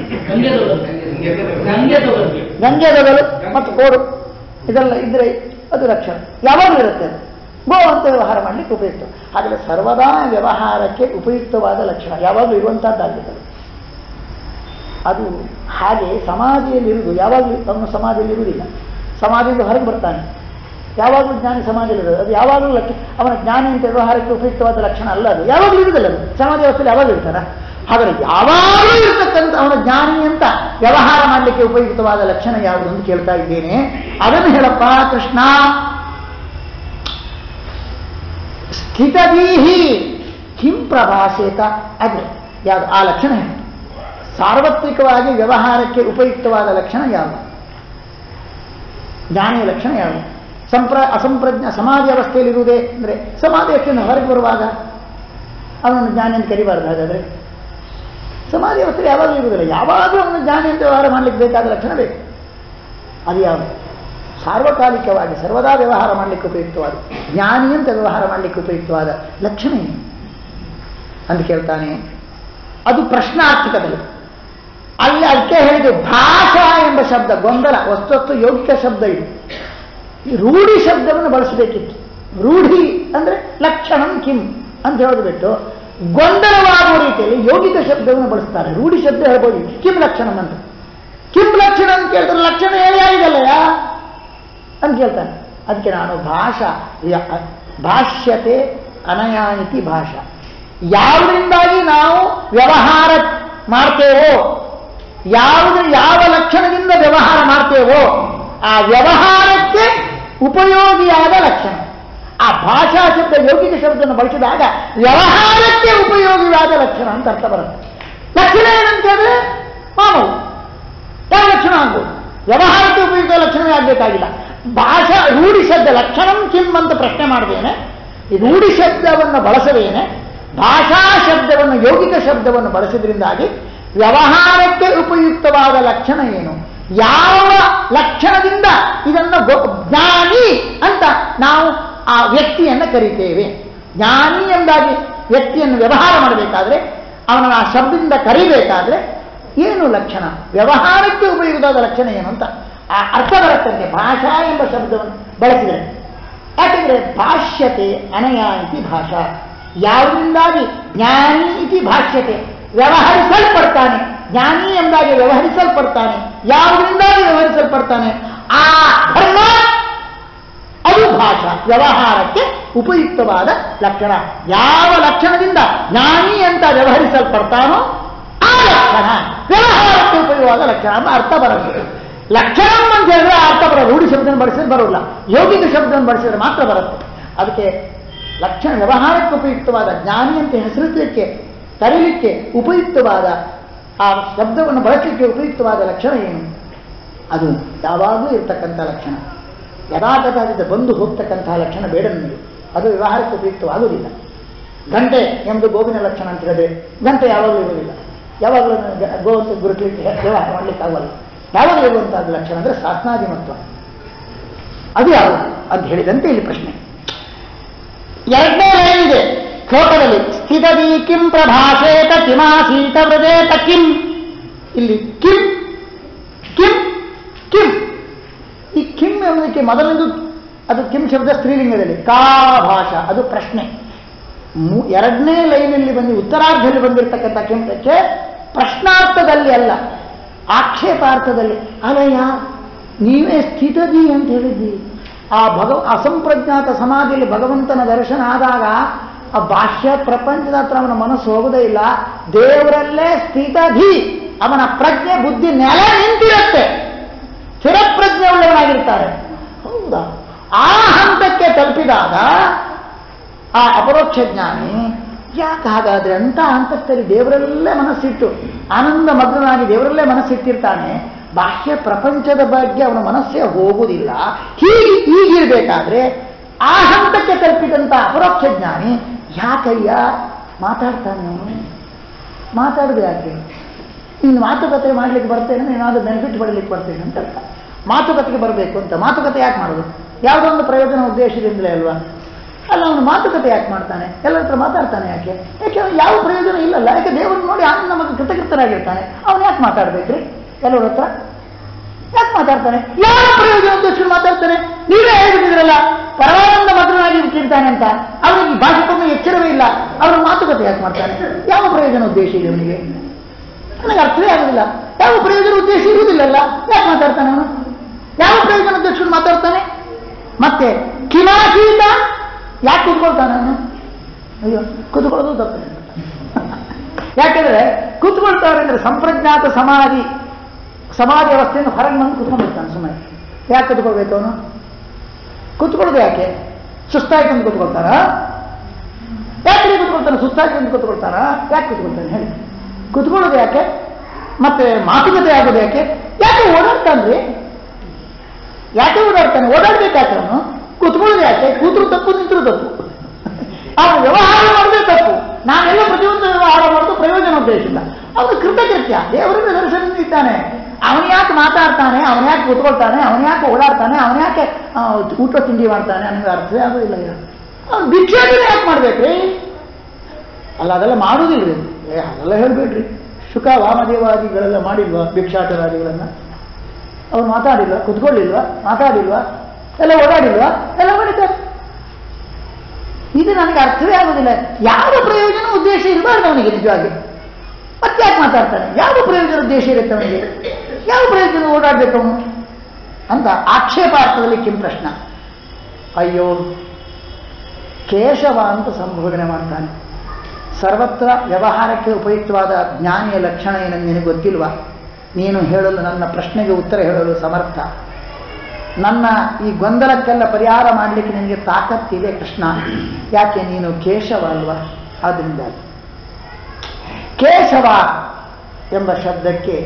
ಗಂಗೆದೊಗಲು ಮತ್ತು ಕೋಡು ಇದೆಲ್ಲ ಇದ್ರೆ ಅದು ಲಕ್ಷಣ ಯಾವಾಗಲೂ ಇರುತ್ತೆ ಅದು ಗೋ ಅಂತ ವ್ಯವಹಾರ ಮಾಡಲಿಕ್ಕೆ ಉಪಯುಕ್ತ ಹಾಗಾದರೆ ಸರ್ವದಾ ವ್ಯವಹಾರಕ್ಕೆ ಉಪಯುಕ್ತವಾದ ಲಕ್ಷಣ ಯಾವಾಗಲೂ ಇರುವಂತಹದ್ದಾಗಿದೆ ಅದು ಹಾಗೆ ಸಮಾಧಿಯಲ್ಲಿ ಇರುವುದು ಯಾವಾಗಲೂ ಅವನು ಸಮಾಧಿಯಲ್ಲಿ ಇರುವುದಿಲ್ಲ ಸಮಾಧಿಯಿಂದ ಹೊರಗೆ ಬರ್ತಾನೆ ಯಾವಾಗಲೂ ಜ್ಞಾನಿ ಸಮಾಧಿಯಲ್ಲಿ ಇರೋದು ಅದು ಯಾವಾಗಲೂ ಲಕ್ಷ ಅವನ ಜ್ಞಾನಿ ಅಂತ ವ್ಯವಹಾರಕ್ಕೆ ಉಪಯುಕ್ತವಾದ ಲಕ್ಷಣ ಅಲ್ಲ ಅದು ಯಾವಾಗಲೂ ಇರುವುದಿಲ್ಲ ಅದು ಸಮಾಧಿ ಅವಸ್ಥೆಯಲ್ಲಿ ಯಾವಾಗಲೂ ಇರ್ತಾರ ಹಾಗಾದ್ರೆ ಯಾವಾಗಲೂ ಇರ್ತಕ್ಕಂಥ ಅವನ ಜ್ಞಾನಿ ಅಂತ ವ್ಯವಹಾರ ಮಾಡಲಿಕ್ಕೆ ಉಪಯುಕ್ತವಾದ ಲಕ್ಷಣ ಯಾವುದು ಅಂತ ಕೇಳ್ತಾ ಇದ್ದೇನೆ ಅದನ್ನು ಹೇಳಪ್ಪ ಕೃಷ್ಣ ಸ್ಥಿತದೀಹಿ ಕಿಂ ಪ್ರಭಾಸೇತ ಅದು ಯಾವುದು ಆ ಲಕ್ಷಣ ಏನು ಸಾರ್ವತ್ರಿಕವಾಗಿ ವ್ಯವಹಾರಕ್ಕೆ ಉಪಯುಕ್ತವಾದ ಲಕ್ಷಣ ಯಾವುದು ಜ್ಞಾನಿಯ ಲಕ್ಷಣ ಯಾವುದು ಸಂಪ್ರ ಅಸಂಪ್ರಜ್ಞ ಸಮಾಧಿ ಅವಸ್ಥೆಯಲ್ಲಿರುವುದೇ ಅಂದರೆ ಸಮಾಧಿ ಅವಸ್ಥೆಯಿಂದ ಹೊರಗೆ ಬರುವಾಗ ಅವನನ್ನು ಜ್ಞಾನಿ ಅಂತ ಕರಿಬಾರ್ದು ಹಾಗಾದರೆ ಸಮಾಧಿ ಅವಸ್ಥೆ ಯಾವಾಗಲೂ ಇರುವುದಿಲ್ಲ ಯಾವಾಗಲೂ ಅವನು ಜ್ಞಾನಿ ಅಂತ ವ್ಯವಹಾರ ಮಾಡಲಿಕ್ಕೆ ಬೇಕಾದ ಲಕ್ಷಣ ಬೇಕು ಅದು ಯಾವುದು ಸಾರ್ವಕಾಲಿಕವಾಗಿ ಸರ್ವದಾ ವ್ಯವಹಾರ ಮಾಡಲಿಕ್ಕೆ ಉಪಯುಕ್ತವಾದ ಜ್ಞಾನಿ ಅಂತ ವ್ಯವಹಾರ ಮಾಡಲಿಕ್ಕೆ ಉಪಯುಕ್ತವಾದ ಲಕ್ಷಣ ಏನು ಅಂತ ಕೇಳ್ತಾನೆ ಅದು ಪ್ರಶ್ನಾರ್ಥಕದಲ್ಲಿ ಅಲ್ಲಿ ಅದಕ್ಕೆ ಹೇಳಿದ್ದು ಭಾಷಾ ಎಂಬ ಶಬ್ದ ಗೊಂದಲ ವಸ್ತುವಸ್ತು ಯೌಗಿಕ ಶಬ್ದ ಇದು ಈ ರೂಢಿ ಶಬ್ದವನ್ನು ಬಳಸಬೇಕಿತ್ತು ರೂಢಿ ಅಂದ್ರೆ ಲಕ್ಷಣಂ ಕಿಂ ಅಂತ ಹೇಳೋದು ಬಿಟ್ಟು ಗೊಂದಲವಾಗುವ ರೀತಿಯಲ್ಲಿ ಯೌಗಿಕ ಶಬ್ದವನ್ನು ಬಳಸ್ತಾರೆ ರೂಢಿ ಶಬ್ದ ಹೇಳ್ಬೋದು ಕಿಂ ಲಕ್ಷಣಂ ಅಂತ ಕಿಂ ಲಕ್ಷಣ ಅಂತ ಕೇಳ್ತಾರೆ ಲಕ್ಷಣ ಹೇಳಿ ಆಗಿದಲ್ಲಯ್ಯ ಅಂತ ಕೇಳ್ತಾನೆ ಅದಕ್ಕೆ ನಾನು ಭಾಷಾ ಯ- ಭಾಷ್ಯತೆ ಅನಯಾಯಿತಿ ಭಾಷಾ ಯಾವುದರಿಂದಾಗಿ ನಾವು ವ್ಯವಹಾರ ಮಾಡ್ತೇವೋ ಯಾವುದ್ರ ಯಾವ ಲಕ್ಷಣದಿಂದ ವ್ಯವಹಾರ ಮಾಡ್ತೇವೋ ಆ ವ್ಯವಹಾರಕ್ಕೆ ಉಪಯೋಗಿಯಾದ ಲಕ್ಷಣ ಆ ಭಾಷಾ ಶಬ್ದ ಯೌಗಿಕ ಶಬ್ದವನ್ನು ಬಳಸಿದಾಗ ವ್ಯವಹಾರಕ್ಕೆ ಉಪಯೋಗಿಯಾದ ಲಕ್ಷಣ ಅಂತ ಅರ್ಥ ಬರುತ್ತೆ ಲಕ್ಷಣ ಏನಂತ ಹೇಳಿದ್ರೆ ಮಾಮೂಲು ಯಾವ ಲಕ್ಷಣ ಆಗ್ಬೋದು ವ್ಯವಹಾರಕ್ಕೆ ಉಪಯುಕ್ತ ಲಕ್ಷಣವೇ ಆಗಬೇಕಾಗಿಲ್ಲ ಭಾಷಾ ರೂಢಿ ಶಬ್ದ ಲಕ್ಷಣಂ ಕಿಮ್ ಅಂತ ಪ್ರಶ್ನೆ ಮಾಡಿದೇನೆ ಈ ರೂಢಿ ಶಬ್ದವನ್ನು ಬಳಸದೇನೆ ಭಾಷಾ ಶಬ್ದವನ್ನು ಯೌಗಿಕ ಶಬ್ದವನ್ನು ಬಳಸಿದ್ರಿಂದಾಗಿ ವ್ಯವಹಾರಕ್ಕೆ ಉಪಯುಕ್ತವಾದ ಲಕ್ಷಣ ಏನು ಯಾವ ಲಕ್ಷಣದಿಂದ ಇದನ್ನು ಗೊ- ಜ್ಞಾನಿ ಅಂತ ನಾವು ಆ ವ್ಯಕ್ತಿಯನ್ನು ಕರಿತೇವೆ ಜ್ಞಾನಿ ಎಂದಾಗಿ ವ್ಯಕ್ತಿಯನ್ನು ವ್ಯವಹಾರ ಮಾಡಬೇಕಾದ್ರೆ ಅವನ ಆ ಶಬ್ದದಿಂದ ಕರಿಬೇಕಾದ್ರೆ ಏನು ಲಕ್ಷಣ ವ್ಯವಹಾರಕ್ಕೆ ಉಪಯುಕ್ತವಾದ ಲಕ್ಷಣ ಏನು ಅಂತ ಆ ಅರ್ಥ ಬರುತ್ತಂತೆ ಭಾಷಾ ಎಂಬ ಶಬ್ದವನ್ನು ಬಳಸಿದರೆ ಯಾಕೆಂದ್ರೆ ಭಾಷ್ಯತೆ ಅನಯ ಇತಿ ಭಾಷಾ ಯಾವುದರಿಂದಾಗಿ ಜ್ಞಾನಿ ಇತಿ ಭಾಷ್ಯತೆ ವ್ಯವಹರಿಸಲ್ಪಡ್ತಾನೆ ಜ್ಞಾನಿ ಎಂದಾಗಿ ವ್ಯವಹರಿಸಲ್ಪಡ್ತಾನೆ ಯಾವುದರಿಂದಾಗಿ ವ್ಯವಹರಿಸಲ್ಪಡ್ತಾನೆ ಆ ಧರ್ಮ ಅದು ಭಾಷಾ ವ್ಯವಹಾರಕ್ಕೆ ಉಪಯುಕ್ತವಾದ ಲಕ್ಷಣ ಯಾವ ಲಕ್ಷಣದಿಂದ ಜ್ಞಾನಿ ಅಂತ ವ್ಯವಹರಿಸಲ್ಪಡ್ತಾನೋ ಆ ಲಕ್ಷಣ ವ್ಯವಹಾರಕ್ಕೆ ಉಪಯೋಗವಾದ ಲಕ್ಷಣ ಅಂತ ಅರ್ಥ ಬರುತ್ತೆ ಲಕ್ಷಣ ಅಂತ ಹೇಳಿದ್ರೆ ಆ ಅರ್ಥ ಬರೋದು ರೂಢಿ ಶಬ್ದವನ್ನು ಬಳಸಿದ್ರೆ ಬರೋಲ್ಲ ಯೌಗಿಕ ಶಬ್ದವನ್ನು ಬಳಸಿದ್ರೆ ಮಾತ್ರ ಬರುತ್ತೆ ಅದಕ್ಕೆ ಲಕ್ಷಣ ವ್ಯವಹಾರಕ್ಕೆ ಉಪಯುಕ್ತವಾದ ಜ್ಞಾನಿ ಅಂತ ಹೆಸರಿಸಲಿಕ್ಕೆ ಕರೀಲಿಕ್ಕೆ ಉಪಯುಕ್ತವಾದ ಆ ಶಬ್ದವನ್ನು ಬಳಸಲಿಕ್ಕೆ ಉಪಯುಕ್ತವಾದ ಲಕ್ಷಣ ಏನು ಅದು ಯಾವಾಗಲೂ ಇರತಕ್ಕಂಥ ಲಕ್ಷಣ ಯಥಾತಥದಿಂದ ಬಂದು ಹೋಗ್ತಕ್ಕಂತಹ ಲಕ್ಷಣ ಬೇಡ ನನಗೆ ಅದು ವ್ಯವಹಾರಕ್ಕೆ ಉಪಯುಕ್ತವಾಗುವುದಿಲ್ಲ ಗಂಟೆ ಎಂಬುದು ಗೋವಿನ ಲಕ್ಷಣ ಅಂತ ಹೇಳಿದ್ರೆ ಗಂಟೆ ಯಾವಾಗಲೂ ಇರುವುದಿಲ್ಲ ಯಾವಾಗಲೂ ನನಗೆ ಗೋ ಅಂತ ಗುರುತಿಲಿಕ್ಕೆ ವ್ಯವಹಾರ ಮಾಡಲಿಕ್ಕೆ ಆಗೋಲ್ಲ ಯಾವಾಗಲೂ ಇರುವಂತಹದ್ದು ಲಕ್ಷಣ ಅಂದರೆ ಶಾಸನಾಧಿಮತ್ವ ಅದು ಯಾವುದು ಅಂತ ಹೇಳಿದಂತೆ ಇಲ್ಲಿ ಪ್ರಶ್ನೆ ಎರಡನೇ ಲೈನ್ ಇದೆ ಶ್ಲೋಕದಲ್ಲಿ ಸ್ಥಿತದಿ ಕಿಂ ಪ್ರಭಾಷೇತ ಕಿಮಾಸೀತ ವ್ರಜೇತ ಕಿಂ ಇಲ್ಲಿ ಕಿಂ ಕಿಂ ಕಿಂ ಈ ಕಿಂ ಎಂಬುದಕ್ಕೆ ಮೊದಲನೇದು ಅದು ಕಿಂ ಶಬ್ದ ಸ್ತ್ರೀಲಿಂಗದಲ್ಲಿ ಕಾ ಭಾಷಾ ಅದು ಪ್ರಶ್ನೆ ಮೂ- ಎರಡನೇ ಲೈನಲ್ಲಿ ಬಂದು ಉತ್ತರಾರ್ಧದಲ್ಲಿ ಬಂದಿರತಕ್ಕಂಥ ಕಿಂಟಕ್ಕೆ ಪ್ರಶ್ನಾರ್ಥದಲ್ಲಿ ಅಲ್ಲ ಆಕ್ಷೇಪಾರ್ಥದಲ್ಲಿ ಅಲಯ್ಯ ನೀವೇ ಸ್ಥಿತದಿ ಅಂತ ಹೇಳಿದ್ದಿ ಆ ಭಗವ ಅಸಂಪ್ರಜ್ಞಾತ ಸಮಾಧಿಯಲ್ಲಿ ಭಗವಂತನ ದರ್ಶನ ಆದಾಗ ಆ ಬಾಹ್ಯ ಪ್ರಪಂಚದ ಹತ್ರ ಅವನ ಮನಸ್ಸು ಹೋಗುವುದೇ ಇಲ್ಲ ದೇವರಲ್ಲೇ ಸ್ಥಿತಧಿ ಅವನ ಪ್ರಜ್ಞೆ ಬುದ್ಧಿ ನೆಲ ನಿಂತಿರುತ್ತೆ ಸ್ಥಿರಪ್ರಜ್ಞೆ ಉಳ್ಳವನಾಗಿರ್ತಾರೆ ಹೌದಾ ಆ ಹಂತಕ್ಕೆ ತಲುಪಿದಾಗ ಆ ಅಪರೋಕ್ಷ ಜ್ಞಾನಿ ಯಾಕೆ ಹಾಗಾದ್ರೆ ಅಂತ ಹಂತದಲ್ಲಿ ದೇವರಲ್ಲೇ ಮನಸ್ಸಿಟ್ಟು ಆನಂದ ಮಗ್ನನಾಗಿ ದೇವರಲ್ಲೇ ಮನಸ್ಸಿಟ್ಟಿರ್ತಾನೆ ಬಾಹ್ಯ ಪ್ರಪಂಚದ ಬಗ್ಗೆ ಅವನ ಮನಸ್ಸೇ ಹೋಗುವುದಿಲ್ಲ ಹೀಗೆ ಈಗಿರ್ಬೇಕಾದ್ರೆ ಆ ಹಂತಕ್ಕೆ ತಲುಪಿದಂಥ ಅಪರೋಕ್ಷ ಜ್ಞಾನಿ ಯಾಕಯ್ಯ ಮಾತಾಡ್ತಾನೆ ಅವನು ಮಾತಾಡಿದ್ರೆ ಯಾಕೆ ನೀನು ಮಾತುಕತೆ ಮಾಡ್ಲಿಕ್ಕೆ ಬರ್ತೇನೆ ನೀನಾದ್ರೂ ಬೆನಿಫಿಟ್ ಪಡಲಿಕ್ಕೆ ಬರ್ತೇನೆ ಅಂತ ಅರ್ಥ ಮಾತುಕತೆಗೆ ಬರಬೇಕು ಅಂತ ಮಾತುಕತೆ ಯಾಕೆ ಮಾಡೋದು ಯಾವುದೋ ಒಂದು ಪ್ರಯೋಜನ ಉದ್ದೇಶದಿಂದಲೇ ಅಲ್ವಾ ಅಲ್ಲ ಅವನು ಮಾತುಕತೆ ಯಾಕೆ ಮಾಡ್ತಾನೆ ಎಲ್ಲರ ಹತ್ರ ಮಾತಾಡ್ತಾನೆ ಯಾಕೆ ಯಾಕೆ ಅವ್ನು ಯಾವ ಪ್ರಯೋಜನ ಇಲ್ಲಲ್ಲ ಯಾಕೆ ದೇವರನ್ನು ನೋಡಿ ಆನಂದ ನಮಗೆ ಕೃತಕೃತನಾಗಿರ್ತಾನೆ ಅವನು ಯಾಕೆ ಮಾತಾಡಬೇಕ್ರಿ ಎಲ್ಲರ ಹತ್ರ ಯಾಕೆ ಮಾತಾಡ್ತಾನೆ ಯಾವ ಪ್ರಯೋಜನ ಉದ್ದೇಶ ಮಾತಾಡ್ತಾನೆ ನೀವೇ ಹೇಳಿದ್ರಲ್ಲ ಪರಮಾನಂದ ಮಗ್ನನಾಗಿ ಬಿಟ್ಟಿರ್ತಾನೆ ಅಂತ ಅವನಿಗೆ ಭಾಷೆಗೊಂದು ಎಚ್ಚರವೇ ಇಲ್ಲ ಅವನು ಮಾತುಕತೆ ಯಾಕೆ ಮಾಡ್ತಾನೆ ಯಾವ ಪ್ರಯೋಜನ ಉದ್ದೇಶ ಇದೆ ಅವನಿಗೆ ನನಗೆ ಅರ್ಥವೇ ಆಗುದಿಲ್ಲ ಯಾವ ಪ್ರಯೋಜನ ಉದ್ದೇಶ ಇರುವುದಿಲ್ಲಲ್ಲ ಯಾಕೆ ಮಾತಾಡ್ತಾನೆ ಅವನು ಯಾವ ಪ್ರಯೋಜನ ಉದ್ದೇಶ ಮಾತಾಡ್ತಾನೆ ಮತ್ತೆ ಕಿಮಾಶೀತ ಯಾಕೆ ಕೂತ್ಕೊಳ್ತಾನೆ ಅವನು ಅಯ್ಯೋ ಕೂತ್ಕೊಳ್ಳೋದು ತಪ್ಪು ಯಾಕೆಂದ್ರೆ ಕೂತ್ಕೊಳ್ತಾರೆ ಅಂದ್ರೆ ಸಂಪ್ರಜ್ಞಾತ ಸಮಾಧಿ ಸಮಾಧಿ ಅವಸ್ಥೆಯಿಂದ ಹೊರಗೆ ಬಂದು ಕೂತ್ಕೊಂಡಿರ್ತಾನೆ ಸುಮ್ಮನೆ ಯಾಕೆ ಕೂತ್ಕೊಳ್ಬೇಕು ಅವನು ಕೂತ್ಕೊಳ್ಳೋದು ಯಾಕೆ ಸುಸ್ತಾಯ್ತು ಅಂತ ಕೂತ್ಕೊಳ್ತಾರ ಯಾಕೆ ಕೂತ್ಕೊಳ್ತಾನೆ ಸುಸ್ತಾಯ್ತು ಅಂತ ಕೂತ್ಕೊಳ್ತಾರ ಯಾಕೆ ಕೂತ್ಕೊಳ್ತಾನೆ ಹೇಳಿ ಕೂತ್ಕೊಳ್ಳೋದು ಯಾಕೆ ಮತ್ತೆ ಮಾತುಕತೆ ಆಗೋದು ಯಾಕೆ ಯಾಕೆ ಓಡಾಡ್ತಾನ್ರಿ ಯಾಕೆ ಓಡಾಡ್ತಾನೆ ಓಡಾಡ್ಬೇಕಾದ್ರೆ ಅವನು ಕೂತ್ಕೊಳ್ಳೋದು ಯಾಕೆ ಕೂತ್ರು ತಪ್ಪು ನಿಂತರು ತಪ್ಪು ಅವನು ವ್ಯವಹಾರ ಮಾಡೋದೇ ತಪ್ಪು ನಾವೆಲ್ಲ ಪ್ರತಿಯೊಂದು ವ್ಯವಹಾರ ಮಾಡೋದು ಪ್ರಯೋಜನ ಉದ್ದೇಶ ಇಲ್ಲ ಅವನು ಕೃತಕೃತ್ಯ ದೇವರನ್ನ ದರ್ಶನದಿಂದ ಇದ್ದಾನೆ ಅವನು ಯಾಕೆ ಮಾತಾಡ್ತಾನೆ ಅವನು ಯಾಕೆ ಕೂತ್ಕೊಳ್ತಾನೆ ಅವನು ಯಾಕೆ ಓಡಾಡ್ತಾನೆ ಅವನು ಯಾಕೆ ಆ, ಊಟ ತಿಂಡಿ ಮಾಡ್ತಾನೆ ನನಗೆ ಅರ್ಥವೇ ಆಗೋದಿಲ್ಲ ಈಗ ಅವನು ಭಿಕ್ಷಾಟನೆ ಯಾಕೆ ಮಾಡ್ಬೇಕ್ರಿ ಅಲ್ಲ ಅದೆಲ್ಲ ಮಾಡುವುದಿಲ್ರಿ ಏ ಅದೆಲ್ಲ ಹೇಳ್ಬೇಡ್ರಿ ಶುಕ ವಾಮದೇವಾದಿಗಳೆಲ್ಲ ಮಾಡಿಲ್ವಾ ಭಿಕ್ಷಾಟರಾದಿಗಳನ್ನ ಅವ್ರು ಮಾತಾಡಿಲ್ವಾ ಕುತ್ಕೊಳ್ಳಿಲ್ವಾ ಮಾತಾಡಿಲ್ವಾ ಎಲ್ಲ ಓಡಾಡಿಲ್ವಾ ಎಲ್ಲ ಮಾಡಿದ್ದಾರೆ ಇದು ನನಗೆ ಅರ್ಥವೇ ಆಗುದಿಲ್ಲ ಯಾವ ಪ್ರಯೋಜನ ಉದ್ದೇಶ ಇರಬಾರ್ದು ಅವನಿಗೆ ನಿಜವಾಗಿ ಮತ್ತೆ ಯಾಕೆ ಮಾತಾಡ್ತಾನೆ ಯಾವ ಪ್ರಯೋಜನ ಉದ್ದೇಶ ಇರುತ್ತೆ ಅವನಿಗೆ ಯಾವ ಪ್ರಯೋಜನ ಓಡಾಡ್ಬೇಕು ಅವನು ಅಂತ ಆಕ್ಷೇಪಾರ್ಥದಲ್ಲಿ ಕಿಂ ಪ್ರಶ್ನ ಅಯ್ಯೋ ಕೇಶವ ಅಂತ ಸಂಬೋಧನೆ ಮಾಡ್ತಾನೆ ಸರ್ವತ್ರ ವ್ಯವಹಾರಕ್ಕೆ ಉಪಯುಕ್ತವಾದ ಜ್ಞಾನಿಯ ಲಕ್ಷಣ ಏನೆಂದು ನಿನಗೆ ಗೊತ್ತಿಲ್ವಾ ನೀನು ಹೇಳಲು ನನ್ನ ಪ್ರಶ್ನೆಗೆ ಉತ್ತರ ಹೇಳಲು ಸಮರ್ಥ ನನ್ನ ಈ ಗೊಂದಲಕ್ಕೆಲ್ಲ ಪರಿಹಾರ ಮಾಡಲಿಕ್ಕೆ ನಿನಗೆ ತಾಕತ್ತಿದೆ ಕೃಷ್ಣ ಯಾಕೆ ನೀನು ಕೇಶವ ಅಲ್ವಾ ಆದ್ದರಿಂದ ಕೇಶವ ಎಂಬ ಶಬ್ದಕ್ಕೆ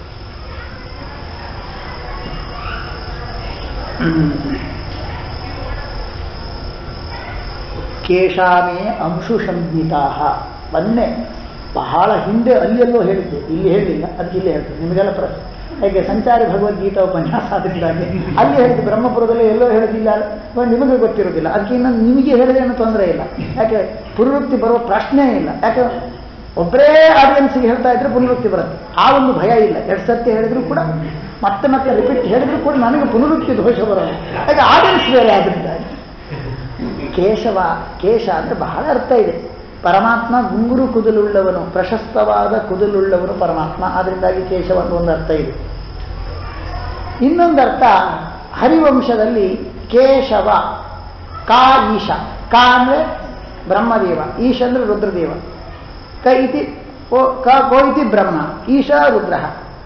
ಕೇಶಾಮೇ ಅಂಶು ಸಂಹಿತಾ ಮೊನ್ನೆ ಬಹಳ ಹಿಂದೆ ಅಲ್ಲೆಲ್ಲೋ ಹೇಳಿದ್ದೆ ಇಲ್ಲಿ ಹೇಳಲಿಲ್ಲ ಅದಕ್ಕೆ ಇಲ್ಲಿ ಹೇಳ್ತೇನೆ ನಿಮಗೆಲ್ಲ ಪ್ರ ಹೇಗೆ ಸಂಚಾರಿ ಭಗವದ್ಗೀತಾ ಉಪನ್ಯಾಸ ಆದ್ರಿಂದಾಗಿ ಅಲ್ಲಿ ಹೇಳಿದ್ದು ಬ್ರಹ್ಮಪುರದಲ್ಲಿ ಎಲ್ಲೋ ಹೇಳಿದಿಲ್ಲ ಅಥವಾ ನಿಮಗೆ ಗೊತ್ತಿರೋದಿಲ್ಲ ಅದಕ್ಕೆ ಇನ್ನು ನಿಮಗೆ ಹೇಳಿದ್ರೆ ಏನು ತೊಂದರೆ ಇಲ್ಲ ಯಾಕೆ ಪುನರುಕ್ತಿ ಬರುವ ಪ್ರಶ್ನೆ ಇಲ್ಲ ಯಾಕೆ ಒಬ್ಬರೇ ಆಡಿಯನ್ಸ್ಗೆ ಹೇಳ್ತಾ ಇದ್ರೆ ಪುನರುಕ್ತಿ ಬರುತ್ತೆ ಆ ಒಂದು ಭಯ ಇಲ್ಲ ಎರಡು ಸತ್ಯ ಹೇಳಿದ್ರು ಕೂಡ ಮತ್ತೆ ಮತ್ತೆ ರಿಪೀಟ್ ಹೇಳಿದ್ರು ಕೂಡ ನನಗೆ ಪುನರುಕ್ತಿ ದೋಷ ಬರೋದು ಯಾಕೆ ಆಡಿಯನ್ಸ್ ಬೇರೆ ಆದ್ರಿಂದಾಗಿ ಕೇಶವ ಕೇಶ ಅಂದರೆ ಬಹಳ ಅರ್ಥ ಇದೆ ಪರಮಾತ್ಮ ಗುಂಗುರು ಕುದುಲುಳ್ಳವನು ಪ್ರಶಸ್ತವಾದ ಕುದುಲುಳ್ಳವನು ಪರಮಾತ್ಮ ಆದ್ದರಿಂದಾಗಿ ಕೇಶವ ಅಂತ ಒಂದು ಅರ್ಥ ಇದೆ ಇನ್ನೊಂದು ಅರ್ಥ ಹರಿವಂಶದಲ್ಲಿ ಕೇಶವ ಕಾ ಈಶ ಕಾ ಅಂದರೆ ಬ್ರಹ್ಮದೇವ ಈಶ ಅಂದರೆ ರುದ್ರದೇವ ಕ ಇತಿ ಓ ಕ ಕೋ ಇತಿ ಬ್ರಹ್ಮ ಈಶ ರುದ್ರ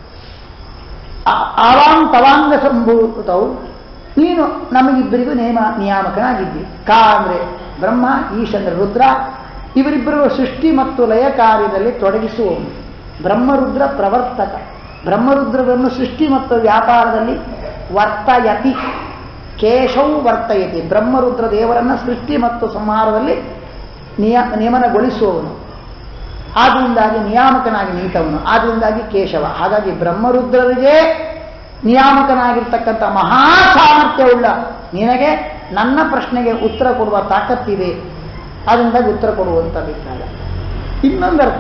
ಆವಾಂ ತವಾಂಗ ಸಂಭೂತವು ನೀನು ನಮಗಿಬ್ಬರಿಗೂ ನೇಮ ನಿಯಾಮಕನಾಗಿದ್ದಿ ಕಾ ಅಂದರೆ ಬ್ರಹ್ಮ ಈಶ ಅಂದರೆ ರುದ್ರ ಇವರಿಬ್ಬರಿಗೂ ಸೃಷ್ಟಿ ಮತ್ತು ಲಯ ಕಾರ್ಯದಲ್ಲಿ ತೊಡಗಿಸುವವನು ಬ್ರಹ್ಮರುದ್ರ ಪ್ರವರ್ತಕ ಬ್ರಹ್ಮರುದ್ರರನ್ನು ಸೃಷ್ಟಿ ಮತ್ತು ವ್ಯಾಪಾರದಲ್ಲಿ ವರ್ತಯತಿ ಕೇಶವು ವರ್ತಯತಿ ಬ್ರಹ್ಮರುದ್ರ ದೇವರನ್ನು ಸೃಷ್ಟಿ ಮತ್ತು ಸಂಹಾರದಲ್ಲಿ ನಿಯ ನಿಯಮನಗೊಳಿಸುವವನು ಆದ್ದರಿಂದಾಗಿ ನಿಯಾಮಕನಾಗಿ ನಿಂತವನು ಆದ್ದರಿಂದಾಗಿ ಕೇಶವ ಹಾಗಾಗಿ ಬ್ರಹ್ಮರುದ್ರರಿಗೆ ನಿಯಾಮಕನಾಗಿರ್ತಕ್ಕಂಥ ಮಹಾ ಸಾಮರ್ಥ್ಯವುಳ್ಳ ನಿನಗೆ ನನ್ನ ಪ್ರಶ್ನೆಗೆ ಉತ್ತರ ಕೊಡುವ ತಾಕತ್ತಿದೆ ಅದರಿಂದಾಗಿ ಉತ್ತರ ಕೊಡುವಂಥ ಅಭಿಪ್ರಾಯ ಇನ್ನೊಂದರ್ಥ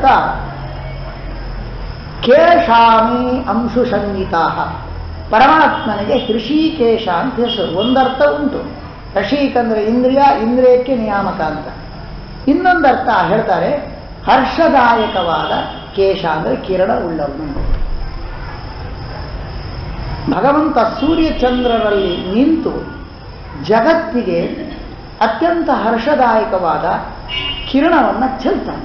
ಕೇಶಾಮಿ ಅಂಶು ಸಂಗೀತಾ ಪರಮಾತ್ಮನಿಗೆ ಹೃಷಿಕೇಶ ಅಂತ ಹೆಸರು ಒಂದರ್ಥ ಉಂಟು ಹೃಷೀಕ್ ಅಂದರೆ ಇಂದ್ರಿಯ ಇಂದ್ರಿಯಕ್ಕೆ ನಿಯಾಮಕ ಅಂತ ಇನ್ನೊಂದರ್ಥ ಹೇಳ್ತಾರೆ ಹರ್ಷದಾಯಕವಾದ ಕೇಶ ಅಂದರೆ ಕಿರಣ ಉಳ್ಳವನು ಭಗವಂತ ಸೂರ್ಯಚಂದ್ರರಲ್ಲಿ ನಿಂತು ಜಗತ್ತಿಗೆ ಅತ್ಯಂತ ಹರ್ಷದಾಯಕವಾದ ಕಿರಣವನ್ನು ಚೆಲ್ತಾನೆ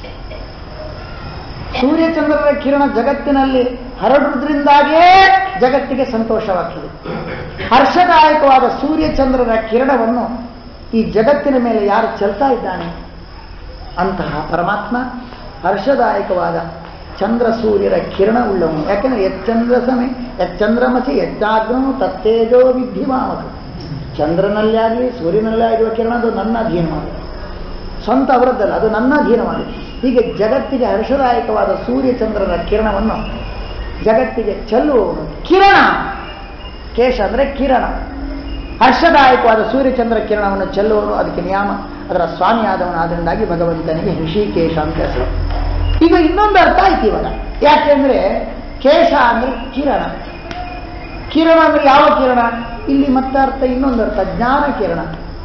ಸೂರ್ಯಚಂದ್ರರ ಕಿರಣ ಜಗತ್ತಿನಲ್ಲಿ ಹರಡುವುದರಿಂದಾಗೇ ಜಗತ್ತಿಗೆ ಸಂತೋಷವಾಗ್ತದೆ ಹರ್ಷದಾಯಕವಾದ ಸೂರ್ಯಚಂದ್ರರ ಕಿರಣವನ್ನು ಈ ಜಗತ್ತಿನ ಮೇಲೆ ಯಾರು ಚೆಲ್ತಾ ಇದ್ದಾನೆ ಅಂತಹ ಪರಮಾತ್ಮ ಹರ್ಷದಾಯಕವಾದ ಚಂದ್ರ ಸೂರ್ಯರ ಕಿರಣ ಉಳ್ಳವನು ಯಾಕೆಂದ್ರೆ ಎಚ್ಚಂದ್ರ ಸಮಯ ಎಚ್ಚಂದ್ರಮಸಿ ಎಚ್ಚಾಗ್ರನು ತತ್ತೇಜೋ ವಿದ್ಧಿಮಾಮಕ ಚಂದ್ರನಲ್ಲಿ ಆಗಲಿ ಸೂರ್ಯನಲ್ಲೇ ಆಗಿರುವ ಕಿರಣ ಅದು ನನ್ನ ಅಧೀನವಾಗಿದೆ ಸ್ವಂತ ಅವರದ್ದಲ್ಲ ಅದು ನನ್ನ ಅಧೀನವಾಗಿದೆ ಹೀಗೆ ಜಗತ್ತಿಗೆ ಹರ್ಷದಾಯಕವಾದ ಸೂರ್ಯಚಂದ್ರರ ಕಿರಣವನ್ನು ಜಗತ್ತಿಗೆ ಚೆಲ್ಲುವವನು ಕಿರಣ ಕೇಶ ಅಂದರೆ ಕಿರಣ ಹರ್ಷದಾಯಕವಾದ ಸೂರ್ಯಚಂದ್ರ ಕಿರಣವನ್ನು ಚೆಲ್ಲುವವನು ಅದಕ್ಕೆ ನಿಯಮ ಅದರ ಸ್ವಾಮಿಯಾದವನು ಆದ್ದರಿಂದಾಗಿ ಭಗವಂತನಿಗೆ ಋಷಿಕೇಶ ಅಂತ ಹೆಸರು ಈಗ ಇನ್ನೊಂದು ಅರ್ಥ ಆಯ್ತು ಇವಾಗ ಯಾಕೆಂದ್ರೆ ಕೇಶ ಅಂದ್ರೆ ಕಿರಣ ಕಿರಣ ಅಂದ್ರೆ ಯಾವ ಕಿರಣ ಇಲ್ಲಿ ಮತ್ತೆ ಅರ್ಥ ಇನ್ನೊಂದು ಅರ್ಥ ಜ್ಞಾನ ಕಿರಣ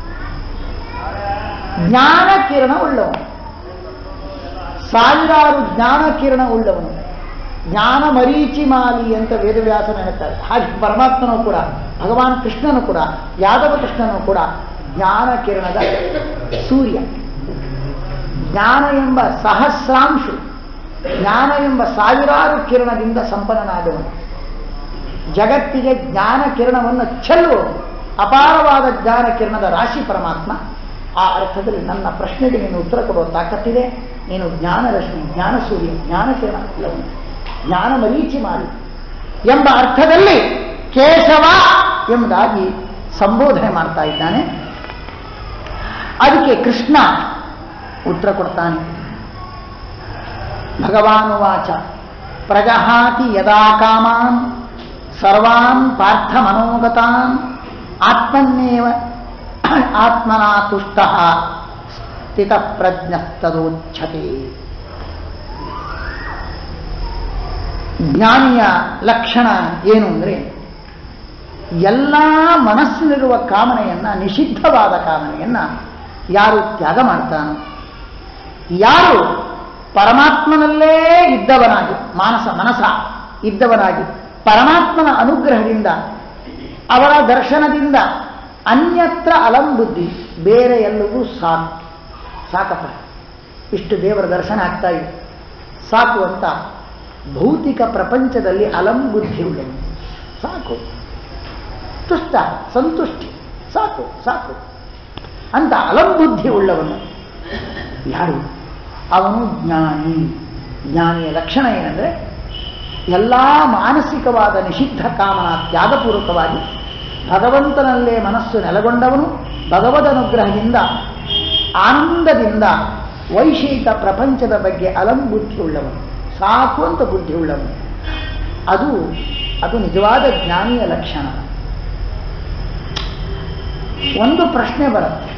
ಜ್ಞಾನ ಕಿರಣ ಉಳ್ಳವನು ಸಾವಿರಾರು ಜ್ಞಾನ ಕಿರಣ ಉಳ್ಳವನು ಜ್ಞಾನ ಮರೀಚಿ ಮಾಲಿ ಅಂತ ವೇದವ್ಯಾಸನ ಹೇಳ್ತಾರೆ ಹಾಗೆ ಪರಮಾತ್ಮನೂ ಕೂಡ ಭಗವಾನ್ ಕೃಷ್ಣನು ಕೂಡ ಯಾದವ ಕೃಷ್ಣನು ಕೂಡ ಜ್ಞಾನ ಕಿರಣದ ಸೂರ್ಯ ಜ್ಞಾನ ಎಂಬ ಸಹಸ್ರಾಂಶು ಜ್ಞಾನ ಎಂಬ ಸಾವಿರಾರು ಕಿರಣದಿಂದ ಸಂಪನ್ನನಾದವನು ಜಗತ್ತಿಗೆ ಜ್ಞಾನ ಕಿರಣವನ್ನು ಚೆಲ್ಲುವನು ಅಪಾರವಾದ ಜ್ಞಾನ ಕಿರಣದ ರಾಶಿ ಪರಮಾತ್ಮ ಆ ಅರ್ಥದಲ್ಲಿ ನನ್ನ ಪ್ರಶ್ನೆಗೆ ನೀನು ಉತ್ತರ ಕೊಡುವ ತಾಕತ್ತಿದೆ ನೀನು ಜ್ಞಾನ ರಶ್ಮಿ ಜ್ಞಾನ ಸೂರ್ಯ ಜ್ಞಾನ ಕಿರಣ ಇಲ್ಲವನು ಜ್ಞಾನ ಮರೀಚಿ ಮಾಡಿ ಎಂಬ ಅರ್ಥದಲ್ಲಿ ಕೇಶವ ಎಂಬುದಾಗಿ ಸಂಬೋಧನೆ ಮಾಡ್ತಾ ಇದ್ದಾನೆ ಅದಕ್ಕೆ ಕೃಷ್ಣ ಉತ್ತರ ಕೊಡ್ತಾನೆ ಭಗವಾನುವಾಚ ಪ್ರಜಹಾತಿ ಯದಾ ಕಾಮಾನ್ ಸರ್ವಾನ್ ಪಾರ್ಥ ಮನೋಗತಾನ್ ಆತ್ಮನ್ನೇವ ಆತ್ಮನಾ ತುಷ್ಟ ಸ್ಥಿತಪ್ರಜ್ಞಸ್ತದೋಚ್ಛತೆ ಜ್ಞಾನಿಯ ಲಕ್ಷಣ ಏನು ಅಂದರೆ ಎಲ್ಲ ಮನಸ್ಸಿನಲ್ಲಿರುವ ಕಾಮನೆಯನ್ನ ನಿಷಿದ್ಧವಾದ ಕಾಮನೆಯನ್ನ ಯಾರು ತ್ಯಾಗ ಮಾಡ್ತಾನೋ ಯಾರು ಪರಮಾತ್ಮನಲ್ಲೇ ಇದ್ದವನಾಗಿ ಮಾನಸ ಮನಸ ಇದ್ದವನಾಗಿ ಪರಮಾತ್ಮನ ಅನುಗ್ರಹದಿಂದ ಅವರ ದರ್ಶನದಿಂದ ಅನ್ಯತ್ರ ಅಲಂ ಬುದ್ಧಿ ಬೇರೆ ಎಲ್ಲವೂ ಸಾಕು ಸಾಕಪ್ಪ ಇಷ್ಟು ದೇವರ ದರ್ಶನ ಆಗ್ತಾ ಇದೆ ಸಾಕು ಅಂತ ಭೌತಿಕ ಪ್ರಪಂಚದಲ್ಲಿ ಅಲಂ ಬುದ್ಧಿ ಉಳ್ಳವನು ಸಾಕು ತುಷ್ಟ ಸಂತುಷ್ಟಿ ಸಾಕು ಸಾಕು ಅಂತ ಅಲಂ ಬುದ್ಧಿ ಉಳ್ಳವನು ಯಾರು ಅವನು ಜ್ಞಾನಿ ಜ್ಞಾನಿಯ ಲಕ್ಷಣ ಏನಂದ್ರೆ ಎಲ್ಲ ಮಾನಸಿಕವಾದ ನಿಷಿದ್ಧ ಕಾಮನ ತ್ಯಾಗಪೂರ್ವಕವಾಗಿ ಭಗವಂತನಲ್ಲೇ ಮನಸ್ಸು ನೆಲೆಗೊಂಡವನು ಭಗವದ್ ಅನುಗ್ರಹದಿಂದ ಆನಂದದಿಂದ ವೈಷಯಿಕ ಪ್ರಪಂಚದ ಬಗ್ಗೆ ಅಲಂ ಬುದ್ಧಿ ಉಳ್ಳವನು ಸಾಕು ಅಂತ ಬುದ್ಧಿ ಉಳ್ಳವನು ಅದು ಅದು ನಿಜವಾದ ಜ್ಞಾನಿಯ ಲಕ್ಷಣ ಒಂದು ಪ್ರಶ್ನೆ ಬರುತ್ತೆ